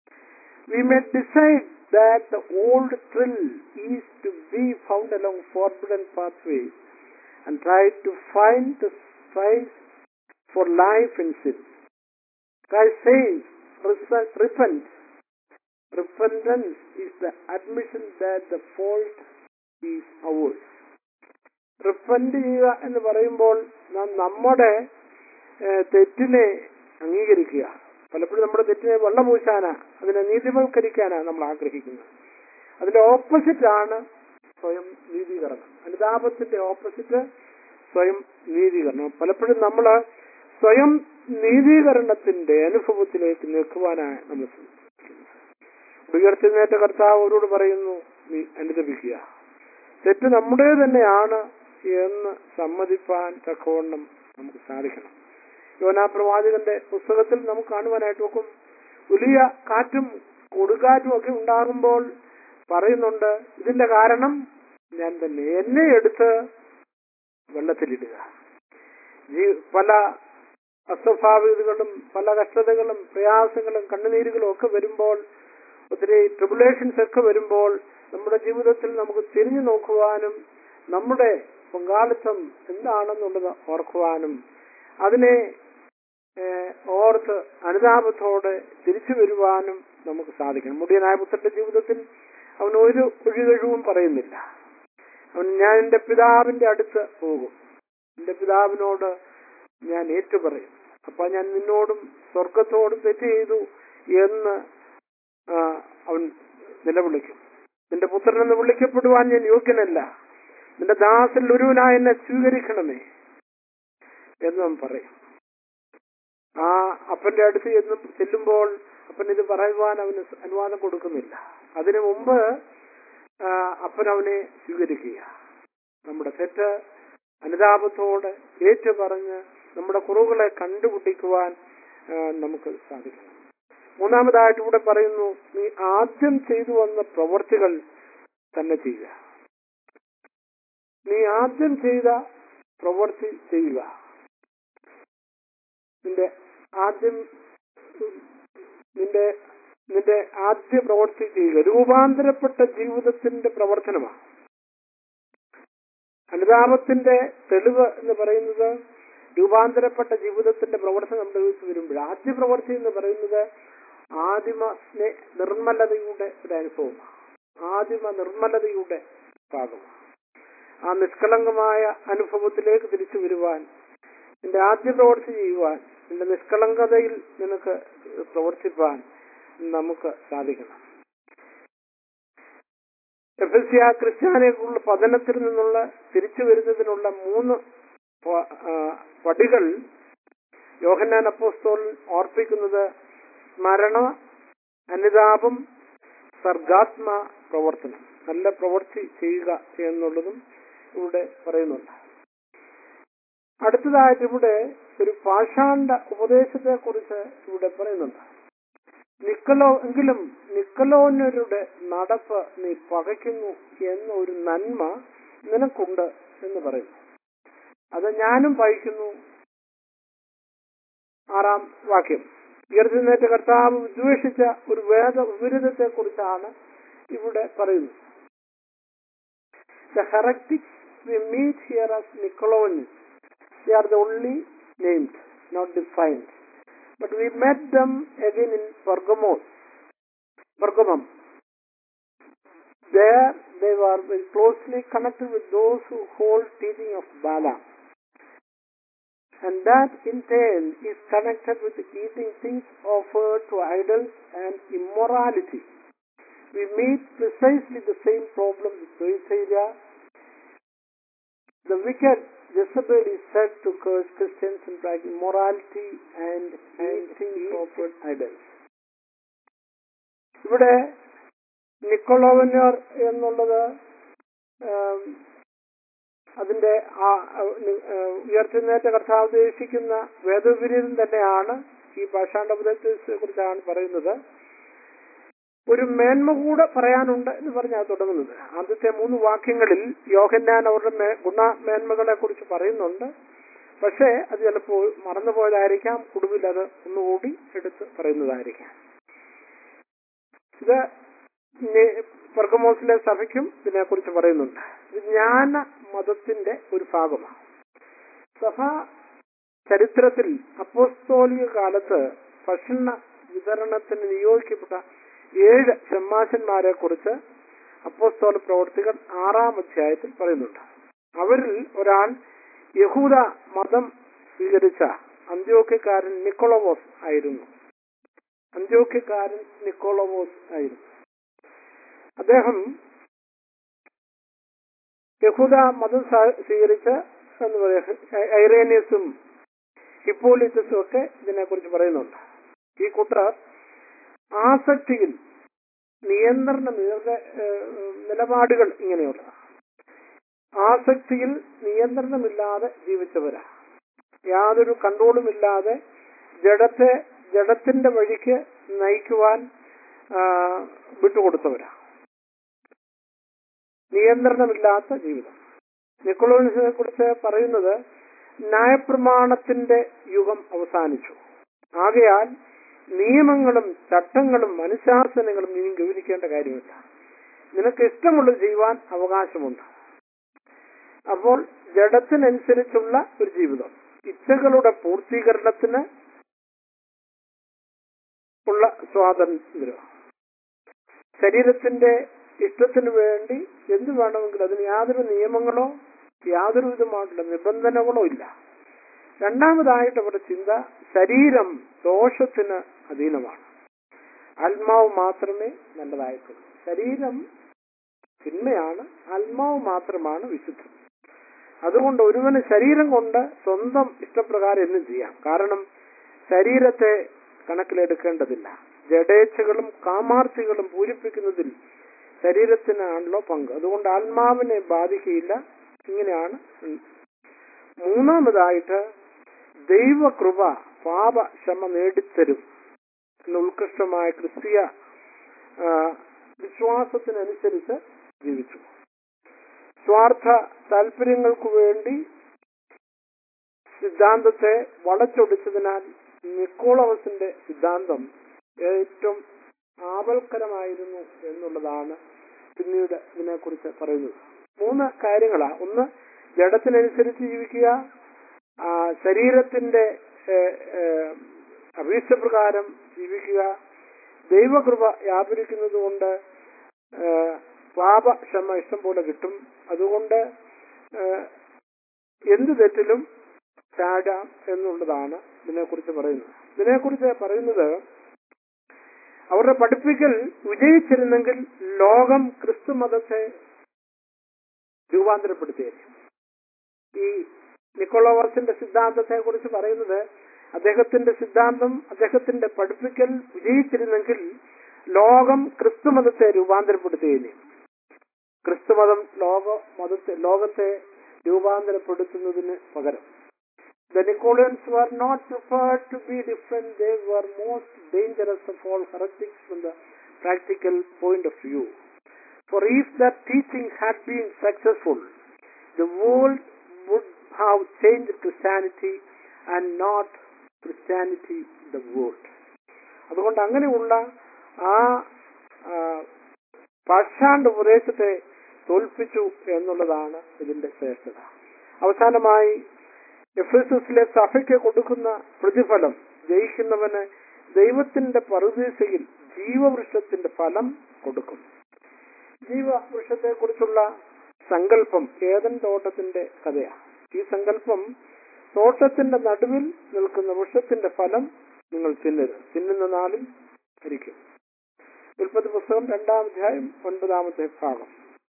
we may decide that the old thrill is to be found along forbidden pathways and try to find the spice for life in sin. Christ says, "Rese- repent. Repentance is the admission that the fault is ours. Repent ചെയ്യുക എന്ന് പറയുമ്പോൾ നാം നമ്മുടെ ഏഹ്, തെറ്റിനെ അംഗീകരിക്കുക പലപ്പോഴും നമ്മുടെ തെറ്റിനെ വെള്ളപൂശാനാ അതിനെ നീതിവൽക്കരിക്കാനാ നമ്മൾ ആഗ്രഹിക്കുന്നത് അതിന്റെ ഓപ്പോസിറ്റ് ആണ് സ്വയം നീതീകരണം അനുതാപത്തിന്റെ ഓപ്പോസിറ്റ് സ്വയം നീതീകരണം പലപ്പോഴും നമ്മൾ സ്വയം നീതീകരണത്തിന്റെ അനുഭവത്തിലേക്ക് നിൽക്കുവാനാണ് നമ്മൾ ശ്രമിക്കുന്നത് ഉയർത്തുന്നേറ്റ കർത്താവ് അവരോട് പറയുന്നു നീ അനുദപിക്കുക തെറ്റ് നമ്മുടെ തന്നെയാണ് എന്ന് സമ്മതിപ്പാൻ തക്കവണ്ണം നമുക്ക് സാധിക്കണം യോനാ പ്രവാചകന്റെ പുസ്തകത്തിൽ നമുക്ക് കാണുവാനായിട്ട് നോക്കും വലിയ കാറ്റും കൊടുങ്കാറ്റും ഒക്കെ ഉണ്ടാകുമ്പോൾ പറയുന്നുണ്ട് ഇതിന്റെ കാരണം ഞാൻ തന്നെ എന്നെ എടുത്ത് വെള്ളത്തിലിടുക ജീ- പല അസ്വാഭാവികതകളും പല കഷ്ടതകളും പ്രയാസങ്ങളും കണ്ണുനീരുകളും ഒക്കെ വരുമ്പോൾ ഒത്തിരി ട്രിബുലേഷൻസ് ഒക്കെ വരുമ്പോൾ നമ്മുടെ ജീവിതത്തിൽ നമുക്ക് തിരിഞ്ഞു നോക്കുവാനും നമ്മുടെ പങ്കാളിത്തം എന്താണെന്നുള്ളത് ഓർക്കുവാനും അതിനെ ഏഹ്, ഓർത്ത് അനുതാപത്തോടെ തിരിച്ചു വരുവാനും നമുക്ക് സാധിക്കണം മുടിയനായ പുത്രന്റെ ജീവിതത്തിൽ അവൻ ഒരു ഒഴികഴിവും പറയുന്നില്ല അവൻ ഞാൻ എന്റെ പിതാവിന്റെ അടുത്ത് പോകും എന്റെ പിതാവിനോട് ഞാൻ ഏറ്റുപറയും അപ്പൊ ഞാൻ നിന്നോടും സ്വർഗത്തോടും തെറ്റ് ചെയ്തു എന്ന് ആ, അവൻ നിലവിളിക്കും നിന്റെ പുത്രൻ എന്ന് വിളിക്കപ്പെടുവാൻ ഞാൻ യോഗ്യനല്ല നിന്റെ ദാസൻ ഒരുവനായി എന്നെ സ്വീകരിക്കണമേ എന്ന് അവൻ പറയും ആ അപ്പന്റെ അടുത്ത് ചെന്ന് ചെല്ലുമ്പോൾ അപ്പൻ ഇത് പറയുവാൻ അവന് അനുവാദം കൊടുക്കുന്നില്ല അതിനു മുമ്പ് ആ, അപ്പൻ അവനെ സ്വീകരിക്കുക നമ്മുടെ തെറ്റ് അനുതാപത്തോടെ ഏറ്റു പറഞ്ഞ് നമ്മുടെ കുറവുകളെ കണ്ടുപിടിക്കുവാൻ ആ, നമുക്ക് സാധിക്കണം മൂന്നാമതായിട്ട് ഇവിടെ പറയുന്നു നീ ആദ്യം ചെയ്തു വന്ന പ്രവർത്തികൾ തന്നെ ചെയ്യുക നീ ആദ്യം ചെയ്ത പ്രവൃത്തി ചെയ്യുക നിന്റെ ആദ്യം നിന്റെ നിന്റെ ആദ്യ പ്രവൃത്തി ചെയ്യുക രൂപാന്തരപ്പെട്ട ജീവിതത്തിന്റെ പ്രവർത്തനമാണ് അനുതാപത്തിന്റെ തെളിവ് എന്ന് പറയുന്നത് രൂപാന്തരപ്പെട്ട ജീവിതത്തിന്റെ പ്രവർത്തനം നമ്മുടെ ജീവിതത്തിൽ വരുമ്പോൾ ആദ്യ പ്രവൃത്തി എന്ന് പറയുന്നത് ആദിമ സ്നേ നിർമ്മലതയുടെ ഒരു അനുഭവമാണ് ആദിമ നിർമ്മലതയുടെ ഭാഗമാണ് ആ നിഷ്കളങ്കമായ അനുഭവത്തിലേക്ക് തിരിച്ചു വരുവാൻ നിന്റെ ആദ്യ പ്രവൃത്തി ചെയ്യുവാൻ നിന്റെ നിഷ്കളങ്കതയിൽ നിനക്ക് പ്രവർത്തിപ്പാൻ നമുക്ക് സാധിക്കണം എഫ്എസ്യ ക്രിസ്ത്യാനിക്കുള്ള പതനത്തിൽ നിന്നുള്ള തിരിച്ചു വരുന്നതിനുള്ള മൂന്ന് പ- ആ, പടികൾ യോഹന്നാൻ അപ്പോസ്തോൽ ഓർപ്പിക്കുന്നത് സ്മരണ അനുതാപം സർഗാത്മ പ്രവർത്തനം നല്ല പ്രവൃത്തി ചെയ്യുക എന്നുള്ളതും ഇവിടെ പറയുന്നുണ്ട് അടുത്തതായിട്ട് ഇവിടെ ഒരു പാഷാണ്ട ഉപദേശത്തെ കുറിച്ച് ഇവിടെ പറയുന്നുണ്ട് നിക്കലോ എങ്കിലും നിക്കലോനരുടെ നടപ്പ് നീ പകയ്ക്കുന്നു എന്ന ഒരു നന്മ നിനക്കുണ്ട് എന്ന് പറയുന്നു അത് ഞാനും പഴിക്കുന്നു ആറാം വാക്യം ഉയർത്തുന്നേറ്റ കർത്താവ് വിദ്വേഷിച്ച ഒരു വേദ വിപരീതത്തെ കുറിച്ചാണ് ഇവിടെ പറയുന്നത് The heretics we meet here as Nicolaitans, they are the only named, not defined. But we met them again in Pergamos, Pergamum. There they were very closely connected with those who hold teaching of Balaam. and that in turn is connected with eating things offered to idols and immorality. We meet precisely the same problem with Bethsaida. The wicked Jezebel is said to curse Christians and practice immorality and eating offered idols. ഇവിടെ നിക്കോളോവനർ എന്നുള്ളത് ആം, അതിന്റെ ആ ഉയർത്തുന്നേറ്റ കർത്താവ് ഉദ്ദേശിക്കുന്ന വേദവിപരീതം തന്നെയാണ് ഈ പാഷാണ്ഡപദത്തെ കുറിച്ചാണ് പറയുന്നത് ഒരു മേന്മ കൂടെ പറയാനുണ്ട് എന്ന് പറഞ്ഞാണ് തുടങ്ങുന്നത് ആദ്യത്തെ മൂന്ന് വാക്യങ്ങളിൽ യോഹന്നാൻ അവരുടെ മേ- ഗുണമേന്മകളെ കുറിച്ച് പറയുന്നുണ്ട് പക്ഷേ അത് ചിലപ്പോൾ മറന്നുപോയതായിരിക്കാം ഒടുവിൽ അത് ഒന്നുകൂടി എടുത്ത് പറയുന്നതായിരിക്കാം ഇത് നെ- പെർഗമോസിലെ സഭയ്ക്കും ഇതിനെക്കുറിച്ച് പറയുന്നുണ്ട് ഇത് ജ്ഞാന മതത്തിന്റെ ഒരു ഭാഗമാണ് സഭ ചരിത്രത്തിൽ അപ്പോസ്തോലിക കാലത്ത് ഭക്ഷണ വിതരണത്തിന് നിയോഗിക്കപ്പെട്ട ഏഴ് ഷമ്മാശന്മാരെ കുറിച്ച് അപ്പോസ്തോല പ്രവർത്തികൾ ആറാം അധ്യായത്തിൽ പറയുന്നുണ്ട് അവരിൽ ഒരാൾ യഹൂദ മതം സ്വീകരിച്ച അന്ത്യോക്യക്കാരൻ നിക്കോളവോസ് ആയിരുന്നു അന്ത്യോക്യക്കാരൻ നിക്കോളവോസ് ആയിരുന്നു അദ്ദേഹം യഹൂദ മതം സ- സ്വീകരിച്ച് എന്ന് പറയാം ഐറേനിയസും ഹിപ്പോളിറ്റസും ഒക്കെ ഇതിനെക്കുറിച്ച് പറയുന്നുണ്ട് ഈ കൂട്ടർ ആസക്തിയിൽ നിയന്ത്രണം ഇവരുടെ ഏഹ്, നിലപാടുകൾ ഇങ്ങനെയുള്ളതാണ് ആസക്തിയിൽ നിയന്ത്രണമില്ലാതെ ജീവിച്ചവരാ യാതൊരു കൺട്രോളും ഇല്ലാതെ ജഡത്തെ ജഡത്തിന്റെ വഴിക്ക് നയിക്കുവാൻ ആ, വിട്ടുകൊടുത്തവരാ നിയന്ത്രണമില്ലാത്ത ജീവിതം നിക്കോളോസിനെ കുറിച്ച് പറയുന്നത് ന്യായപ്രമാണത്തിന്റെ യുഗം അവസാനിച്ചു ആകയാൽ നിയമങ്ങളും ചട്ടങ്ങളും അനുശാസനങ്ങളും ഇനി ഗൗനിക്കേണ്ട കാര്യമില്ല നിനക്ക് ഇഷ്ടമുള്ളത് ചെയ്യുവാൻ അവകാശമുണ്ട് അപ്പോൾ ജഡത്തിനനുസരിച്ചുള്ള ഒരു ജീവിതം ഇച്ഛകളുടെ പൂർത്തീകരണത്തിന് ഉള്ള സ്വാതന്ത്ര്യം ശരീരത്തിന്റെ ഇഷ്ടത്തിന് വേണ്ടി എന്ത് വേണമെങ്കിലും അതിന് യാതൊരു നിയമങ്ങളോ യാതൊരു വിധമായിട്ടുള്ള നിബന്ധനകളോ ഇല്ല രണ്ടാമതായിട്ട് അവരുടെ ചിന്ത ശരീരം ദോഷത്തിന് അധീനമാണ് ആത്മാവ് മാത്രമേ നല്ലതായിട്ടുള്ളൂ ശരീരം തിന്മയാണ് ആത്മാവ് മാത്രമാണ് വിശുദ്ധം അതുകൊണ്ട് ഒരുവന് ശരീരം കൊണ്ട് സ്വന്തം ഇഷ്ടപ്രകാരം എന്നും ചെയ്യാം കാരണം ശരീരത്തെ കണക്കിലെടുക്കേണ്ടതില്ല ജഡേച്ഛകളും കാമാർത്ഥികളും പൂരിപ്പിക്കുന്നതിൽ ശരീരത്തിനാണല്ലോ പങ്ക് അതുകൊണ്ട് ആത്മാവിനെ ബാധിക്കുകയില്ല ഇങ്ങനെയാണ് ഉം. മൂന്നാമതായിട്ട് ദൈവകൃപ പാപക്ഷമ നേടിത്തരും എന്ന ഉത്കൃഷ്ടമായ ക്രിസ്തീയ ആ, വിശ്വാസത്തിനനുസരിച്ച് ജീവിച്ചു സ്വാർത്ഥ താല്പര്യങ്ങൾക്ക് വേണ്ടി സിദ്ധാന്തത്തെ വളച്ചൊടിച്ചതിനാൽ നിക്കോളവസിന്റെ സിദ്ധാന്തം ഏറ്റവും ആപൽക്കരമായിരുന്നു എന്നുള്ളതാണ് പിന്നീട് ഇതിനെക്കുറിച്ച് പറയുന്നത് മൂന്ന് കാര്യങ്ങളാ ഒന്ന് ജഡത്തിനനുസരിച്ച് ജീവിക്കുക ആ, ശരീരത്തിന്റെ ഏഹ്, ഏഹ്, അഭീഷ്ടപ്രകാരം ജീവിക്കുക ദൈവകൃപ വ്യാപരിക്കുന്നത് കൊണ്ട് ഏഹ്, പാപക്ഷമ ഇഷ്ടം പോലെ കിട്ടും അതുകൊണ്ട് ഏഹ്, എന്ത് തെറ്റിലും ചാടാം എന്നുള്ളതാണ് ഇതിനെക്കുറിച്ച് പറയുന്നത് ഇതിനെക്കുറിച്ച് പറയുന്നത് അവരുടെ പഠിപ്പിക്കൽ വിജയിച്ചിരുന്നെങ്കിൽ ലോകം ക്രിസ്തു മതത്തെ രൂപാന്തരപ്പെടുത്തിയേക്കും ഈ നിക്കോളോവാസിന്റെ സിദ്ധാന്തത്തെ കുറിച്ച് പറയുന്നത് അദ്ദേഹത്തിന്റെ സിദ്ധാന്തം അദ്ദേഹത്തിന്റെ പഠിപ്പിക്കൽ വിജയിച്ചിരുന്നെങ്കിൽ ലോകം ക്രിസ്തുമതത്തെ രൂപാന്തരപ്പെടുത്തുകയില്ല ക്രിസ്തുമതം ലോക മതത്തെ ലോകത്തെ രൂപാന്തരപ്പെടുത്തുന്നതിന് പകരം The Nicolaitans were not preferred to be different. They were most dangerous of all heretics from the practical point of view. For if that teaching had been successful, the world would have changed Christianity and not Christianity the world. അതുകൊണ്ട് അങ്ങനെയുള്ള ആ ആ, പാഷാണ്ഡ ഉപദേശത്തെ തോൽപ്പിച്ചു എന്നുള്ളതാണ് ഇതിന്റെ ശ്രേഷ്ഠത അവസാനമായി F S എസിലെ സഭയ്ക്ക് കൊടുക്കുന്ന പ്രതിഫലം ജയിക്കുന്നവന് ദൈവത്തിന്റെ പറുദീസയിൽ ജീവവൃക്ഷത്തിന്റെ ഫലം കൊടുക്കും ജീവവൃക്ഷത്തെ കുറിച്ചുള്ള സങ്കല്പം ഏതൻ തോട്ടത്തിന്റെ കഥയാണ് ഈ സങ്കല്പം തോട്ടത്തിന്റെ നടുവിൽ നിൽക്കുന്ന വൃക്ഷത്തിന്റെ ഫലം നിങ്ങൾ തിന്നരുത് തിന്നുന്ന നാളിൽ മരിക്കും ഉൽപ്പത്തി പുസ്തകം രണ്ടാം അധ്യായം ഒൻപതാമത്തെ ഭാഗം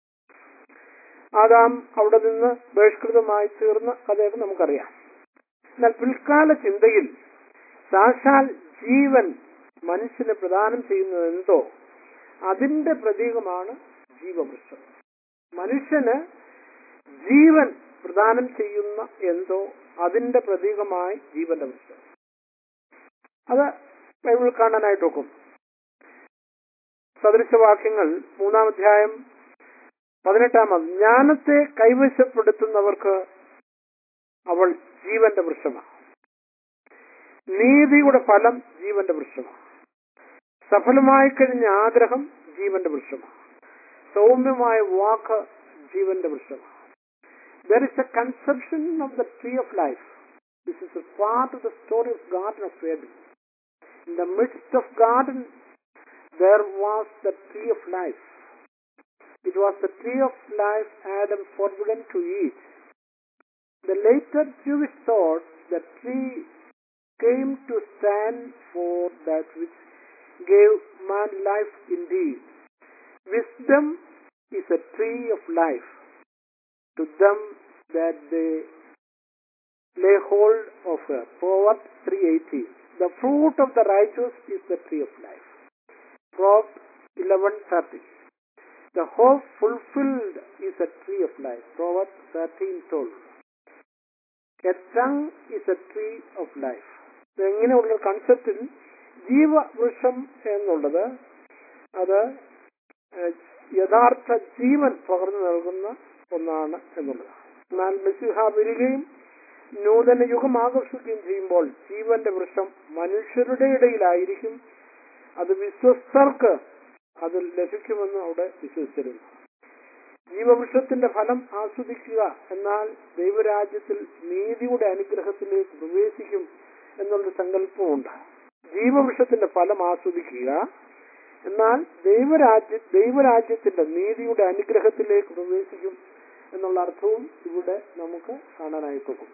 ആദാം അവിടെ നിന്ന് ബഹിഷ്കൃതമായി തീർന്ന കഥയൊക്കെ നമുക്കറിയാം എന്നാൽ പിൽക്കാല ചിന്തയിൽ സാക്ഷാൽ ജീവൻ മനുഷ്യന് പ്രദാനം ചെയ്യുന്നത് എന്തോ അതിന്റെ പ്രതീകമാണ് ജീവവൃക്ഷം മനുഷ്യന് ജീവൻ പ്രദാനം ചെയ്യുന്ന എന്തോ അതിന്റെ പ്രതീകമായി ജീവന്റെ വൃക്ഷം അത് ബൈബിൾ കാണാനായിട്ട് നോക്കും സദൃശവാക്യങ്ങൾ മൂന്നാം അധ്യായം പതിനെട്ടാമത് ജ്ഞാനത്തെ കൈവശപ്പെടുത്തുന്നവർക്ക് അവൾ ജീവന്റെ വൃക്ഷമാണ് നീതിയുടെ ഫലം ജീവന്റെ വൃക്ഷമാണ് സഫലമായി കഴിഞ്ഞ ആഗ്രഹം ജീവന്റെ വൃക്ഷമാണ് സൗമ്യമായ വാക്ക് ജീവന്റെ വൃക്ഷമാണ് there is a conception of the tree of life this is a part of the story of garden of Eden in the midst of garden there was the tree of life It was the tree of life Adam forbidden to eat. The later Jewish thought the tree came to stand for that which gave man life indeed. Wisdom is a tree of life to them that they lay hold of her. Proverbs 3.18 The fruit of the righteous is the tree of life. Proverbs 11.30 The hope fulfilled is a tree of life. Proverbs 13.12 A tongue is a tree of life. ഇങ്ങനെയുള്ള കൺസെപ്റ്റിൽ ജീവവൃക്ഷം എന്നുള്ളത് അത് ഏഹ്, യഥാർത്ഥ ജീവൻ പകർന്നു നൽകുന്ന ഒന്നാണ് എന്നുള്ളത് എന്നാൽ മെസ്സിഹ വരികയും നൂതന യുഗം ആകർഷിക്കുകയും ചെയ്യുമ്പോൾ ജീവന്റെ വൃക്ഷം മനുഷ്യരുടെ ഇടയിലായിരിക്കും അത് വിശ്വസ്തർക്ക് അത് ലഭിക്കുമെന്ന് അവിടെ വിശ്വസിച്ചിരുന്നു ജീവവൃക്ഷത്തിന്റെ ഫലം ആസ്വദിക്കുക എന്നാൽ ദൈവരാജ്യത്തിൽ നീതിയുടെ അനുഗ്രഹത്തിലേക്ക് പ്രവേശിക്കും എന്നുള്ളൊരു സങ്കല്പമുണ്ട് ജീവവൃക്ഷത്തിന്റെ ഫലം ആസ്വദിക്കുക എന്നാൽ ദൈവരാജ്യ ദൈവരാജ്യത്തിന്റെ നീതിയുടെ അനുഗ്രഹത്തിലേക്ക് പ്രവേശിക്കും എന്നുള്ള അർത്ഥവും ഇവിടെ നമുക്ക് കാണാനായിട്ട് പോകും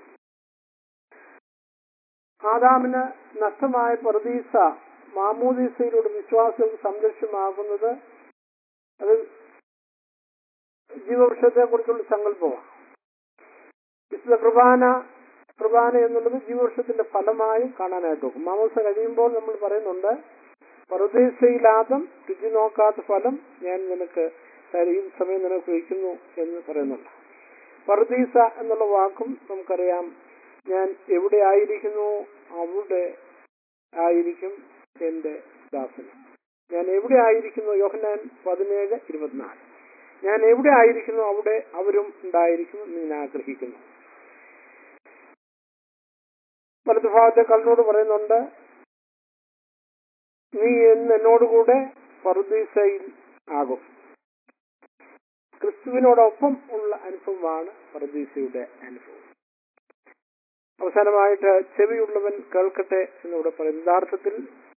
ആദാമിന് നഷ്ടമായ പ്രതീസ മാമൂദീസയിലൂടെ വിശ്വാസവും സംരക്ഷമാകുന്നത് അത് ജീവവൃക്ഷത്തെ കുറിച്ചുള്ള സങ്കല്പമാണ് വിശുദ്ധ കുർബാന കുർബാന എന്നുള്ളത് ജീവവൃക്ഷത്തിന്റെ ഫലമായി കാണാനായിട്ട് നോക്കും മാമോസ കഴിയുമ്പോൾ നമ്മൾ പറയുന്നുണ്ട് പറുദീസയിലാദം രുചി നോക്കാത്ത ഫലം ഞാൻ നിനക്ക് തരും. ഈ സമയം നിനക്ക് വയ്ക്കുന്നു എന്ന് പറയുന്നുണ്ട് പറുദീസ എന്നുള്ള വാക്കും നമുക്കറിയാം ഞാൻ എവിടെ ആയിരിക്കുന്നു അവിടെ ആയിരിക്കും എന്റെ ദാസൻ ഞാൻ എവിടെ ആയിരിക്കുന്നു യോഹന്നാൻ പതിനേഴ് ഇരുപത്തിനാല് ഞാൻ എവിടെ ആയിരിക്കുന്നു അവിടെ അവരും ഉണ്ടായിരിക്കും എന്ന് ഞാൻ ആഗ്രഹിക്കുന്നു വലതുഭാഗത്തെ കണ്ണോട് പറയുന്നുണ്ട് നീ എന്ന് എന്നോടുകൂടെ പറുദീസയിൽ ആകും ക്രിസ്തുവിനോടൊപ്പം ഉള്ള അനുഭവമാണ് പറുദീസയുടെ അനുഭവം അവസാനമായിട്ട് ചെവിയുള്ളവൻ കേൾക്കട്ടെ എന്നിവിടെ പറയുന്നു യഥാർത്ഥത്തിൽ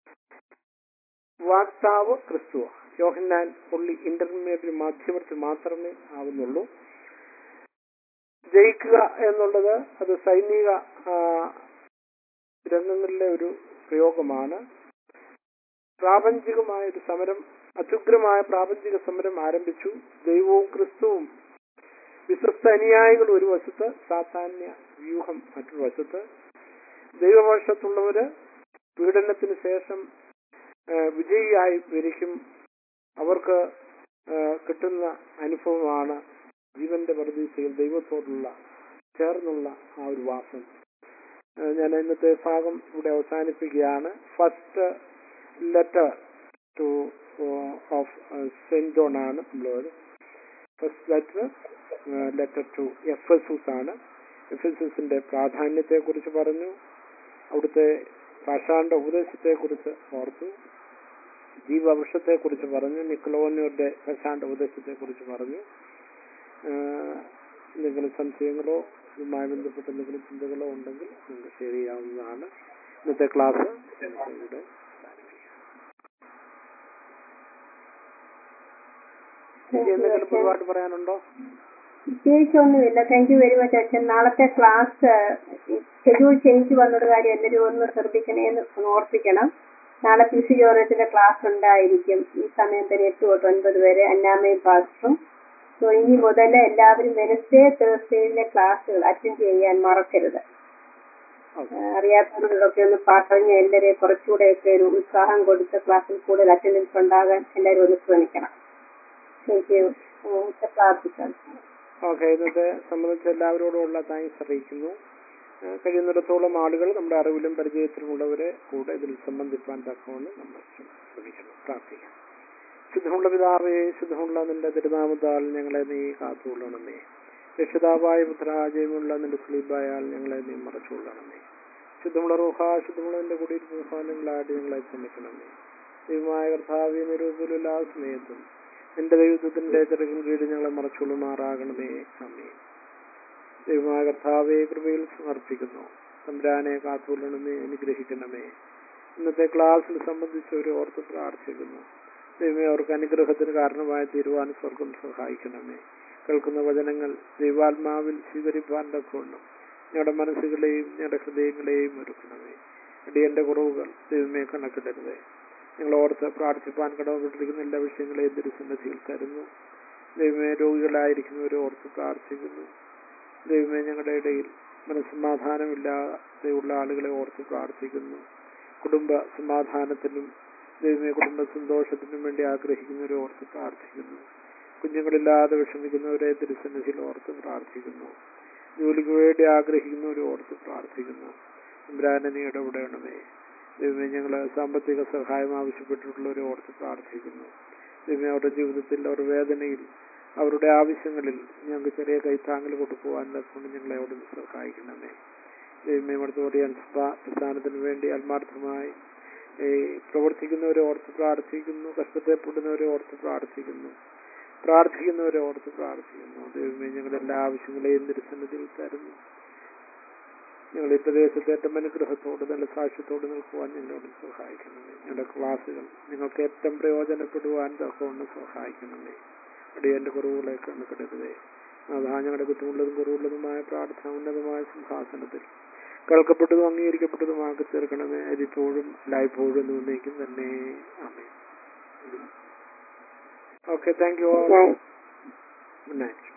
വാക്താവ് ക്രിസ്തുവ യോഹന്നാൻ പുള്ളി ഇന്റർമീഡിയറ്റ് മാധ്യമത്തിൽ മാത്രമേ ആവുന്നുള്ളൂ ജയിക്കുക എന്നുള്ളത് അത് സൈനിക ആ, രംഗങ്ങളിലെ ഒരു പ്രയോഗമാണ് പ്രാപഞ്ചികമായ ഒരു സമരം അത്യുഗ്രമായ പ്രാപഞ്ചിക സമരം ആരംഭിച്ചു ദൈവവും ക്രിസ്തുവും വിശ്വസ്ത അനുയായികൾ ഒരു വശത്ത് സാധാന്യ വ്യൂഹം മറ്റൊരു വശത്ത് ദൈവപക്ഷത്തുള്ളവര് പീഡനത്തിന് ശേഷം ആ, വിജയിയായി വരിക്കും അവർക്ക് ആ, കിട്ടുന്ന അനുഭവമാണ് ജീവന്റെ പ്രതീക്ഷയിൽ ദൈവത്തോടുള്ള ചേർന്നുള്ള ആ ഒരു വാസം ആ, ഞാൻ ഇന്നത്തെ ഭാഗം ഇവിടെ അവസാനിപ്പിക്കുകയാണ് first letter to of saint John ആണ് നമ്മളത് first letter letter to F S S ആണ് എഫ് എസ് എസിന്റെ പ്രാധാന്യത്തെ കുറിച്ച് പറഞ്ഞു അവിടുത്തെ പാഷാണ്ട ഉപദേശത്തെ കുറിച്ച് ഓർത്തു ജീവവൃക്ഷത്തെ കുറിച്ച് പറഞ്ഞു നിക്ലോനിയുടെ പാഷാണ്ട ഉപദേശത്തെ കുറിച്ച് പറഞ്ഞു ആഹ് എന്തെങ്കിലും സംശയങ്ങളോ ഇതുമായി ബന്ധപ്പെട്ട എന്തെങ്കിലും ചിന്തകളോ ഉണ്ടെങ്കിൽ നിങ്ങൾക്ക് ഷെയർ ചെയ്യാവുന്നതാണ് ഇന്നത്തെ ക്ലാസ് നമുക്ക് ഇവിടെ ഇനി എന്തെങ്കിലും പൊതുവായിട്ട് പറയാനുണ്ടോ പ്രത്യേകിച്ചൊന്നുമില്ല താങ്ക് യു വെരി മച്ച് അച്ഛൻ നാളത്തെ ക്ലാസ് ഷെഡ്യൂൾ ചേഞ്ച് വന്നൊരു കാര്യം എല്ലാവരും ഒന്ന് ശ്രദ്ധിക്കണേ എന്ന് ഓർപ്പിക്കണം നാളെ പി സി ജോർജത്തിന്റെ ക്ലാസ് ഉണ്ടായിരിക്കും ഈ സമയം തന്നെ എട്ട് തൊട്ട് ഒൻപത് വരെ അന്നാമയും പാസ്റ്ററും സോ ഇനി മുതൽ എല്ലാവരും വെനസ്ഡേ തേഴ്സ്ഡേയിലെ ക്ലാസ്സുകൾ അറ്റൻഡ് ചെയ്യാൻ മറക്കരുത് ഓക്കെ ആ, അറിയാത്തവരോടൊക്കെ ഒന്ന് പറഞ്ഞ് എല്ലാവരെയും കുറച്ചുകൂടെയൊക്കെ ഒരു ഉത്സാഹം കൊടുത്ത് ക്ലാസ്സിൽ കൂടുതൽ അറ്റൻഡൻസ് ഉണ്ടാകാൻ എല്ലാവരും ഒന്ന് ശ്രമിക്കണം താങ്ക് യു പ്രാർത്ഥിക്കാം ഓക്കെ ഇന്നത്തെ സംബന്ധിച്ച് എല്ലാവരോടുമുള്ള താങ്ക്സ് അറിയിക്കുന്നു ഏഹ് കഴിയുന്നിടത്തോളം ആളുകൾ നമ്മുടെ അറിവിലും പരിചയത്തിലുമുള്ളവരെ കൂടെ ഇതിൽ സംബന്ധിപ്പാൻ തക്കവണ്ണം നമ്മൾ ശ്രമിക്കണം പ്രാർത്ഥിക്കാം ശുദ്ധമുള്ള പിതാവേ ശുദ്ധമുള്ള നിന്റെ തിരുനാമത്താൽ ഞങ്ങളെ നീ കാത്തുകൊള്ളണമേ രക്ഷിതാവായ പുത്രാജയമുള്ള നിന്റെ സ്ലീബായാൽ ഞങ്ങളെ നീ മറച്ചുകൊള്ളണമേ ശുദ്ധമുള്ള റൂഹ ശുദ്ധമുള്ള നിന്റെ കുടിയിരുപ്പ് ഭവനങ്ങളായിട്ട് ഞങ്ങളെ ക്ഷമിക്കണമേ ദൈവമായ കർത്താവ്യ നിരൂപയിലുള്ള ആ സമയത്തും നിന്റെ ദൈവത്തിന്റെ ചിറകിൻ കീഴിൽ ഞങ്ങളെ മറച്ചുകൊള്ളുമാറാകണമേ അമ്മേ ദൈവമായ കർത്താവെ കൃപയിൽ സമർപ്പിക്കുന്നു തമ്പുരാനെ കാത്തുകൊള്ളണമേ അനുഗ്രഹിക്കണമേ ഇന്നത്തെ ക്ലാസ്സിൽ സംബന്ധിച്ചവരെ ഓർത്ത് പ്രാർത്ഥിക്കുന്നു ദൈവമേ അവർക്ക് അനുഗ്രഹത്തിന് കാരണമായി തീരുവാൻ സ്വർഗം സഹായിക്കണമേ കേൾക്കുന്ന വചനങ്ങൾ ദൈവാത്മാവിൽ സ്വീകരിപ്പാൻ തക്കവണ്ണം ഞങ്ങളുടെ മനസ്സുകളെയും ഞങ്ങളുടെ ഹൃദയങ്ങളെയും ഒരുക്കണമേ അടിയന്റെ കുറവുകൾ ദൈവമേ കണക്കിടരുതേ ഞങ്ങൾ ഓർത്ത് പ്രാർത്ഥിപ്പാൻ കടമപ്പെട്ടിരിക്കുന്ന എല്ലാ വിഷയങ്ങളെയും തിരുസന്നിധിയിൽ തരുന്നു ദൈവമേ രോഗികളായിരിക്കുന്നവരെ ഓർത്ത് പ്രാർത്ഥിക്കുന്നു ദൈവമേ ഞങ്ങളുടെ ഇടയിൽ മനസ്സമാധാനമില്ലാതെ ഉള്ള ആളുകളെ ഓർത്ത് പ്രാർത്ഥിക്കുന്നു കുടുംബ സമാധാനത്തിനും ദൈവമേ കുടുംബ സന്തോഷത്തിനും വേണ്ടി ആഗ്രഹിക്കുന്നവരെ ഓർത്ത് പ്രാർത്ഥിക്കുന്നു കുഞ്ഞുങ്ങളില്ലാതെ വിഷമിക്കുന്നവരെ തിരുസന്നിധിയിൽ ഓർത്ത് പ്രാർത്ഥിക്കുന്നു ജോലിക്ക് വേണ്ടി ആഗ്രഹിക്കുന്നവരെ ഓർത്ത് പ്രാർത്ഥിക്കുന്നു ഇബ്രാനെ നീ ഇടപെടണമേ ദൈവമേ ഞങ്ങൾ സാമ്പത്തിക സഹായം ആവശ്യപ്പെട്ടിട്ടുള്ളവരെ ഓർത്ത് പ്രാർത്ഥിക്കുന്നു ദൈവമേ അവരുടെ ജീവിതത്തിൽ അവരുടെ വേദനയിൽ അവരുടെ ആവശ്യങ്ങളിൽ ഞങ്ങൾക്ക് ചെറിയ കൈത്താങ്ങൽ കൊടുക്കുവാൻ കൊണ്ട് ഞങ്ങളെ അവിടെ സഹായിക്കണമേ ദൈവമേ അവിടുത്തെ പറയാൻ പ്രസ്ഥാനത്തിന് വേണ്ടി ആത്മാർത്ഥമായി ഈ പ്രവർത്തിക്കുന്നവരെ ഓർത്ത് പ്രാർത്ഥിക്കുന്നു കഷ്ടത്തെപ്പെടുന്നവരെ ഓർത്ത് പ്രാർത്ഥിക്കുന്നു പ്രാർത്ഥിക്കുന്നവരെ ഓർത്ത് പ്രാർത്ഥിക്കുന്നു ദൈവമേ ഞങ്ങളുടെ എല്ലാ ആവശ്യങ്ങളെയും തിരുസന്നിധിയിൽ തരുന്നു ഞങ്ങൾ ഈ പ്രദേശത്തെ ഏറ്റവും അനുഗ്രഹത്തോട് നല്ല സാക്ഷ്യത്തോട് നിൽക്കുവാൻ ഞങ്ങളോട് സഹായിക്കണമേ ഞങ്ങളുടെ ക്ലാസ്സുകൾ നിങ്ങൾക്ക് ഏറ്റവും പ്രയോജനപ്പെടുവാൻ തക്കവണ്ണം സഹായിക്കണമേ അടിയന്റെ കുറവുകളെ കണക്കെടുത്തതേ അതാ ഞങ്ങളുടെ കുറ്റമുള്ളതും കുറവുള്ളതുമായ പ്രാർത്ഥന ഉന്നതമായ സിംഹാസനത്തിൽ കേൾക്കപ്പെട്ടതും അംഗീകരിക്കപ്പെട്ടതുമാക്കി തീർക്കണമേ അതിപ്പോഴും എല്ലായ്പ്പോഴും എന്നേക്കും തന്നെ ആമേ okay thank you all good night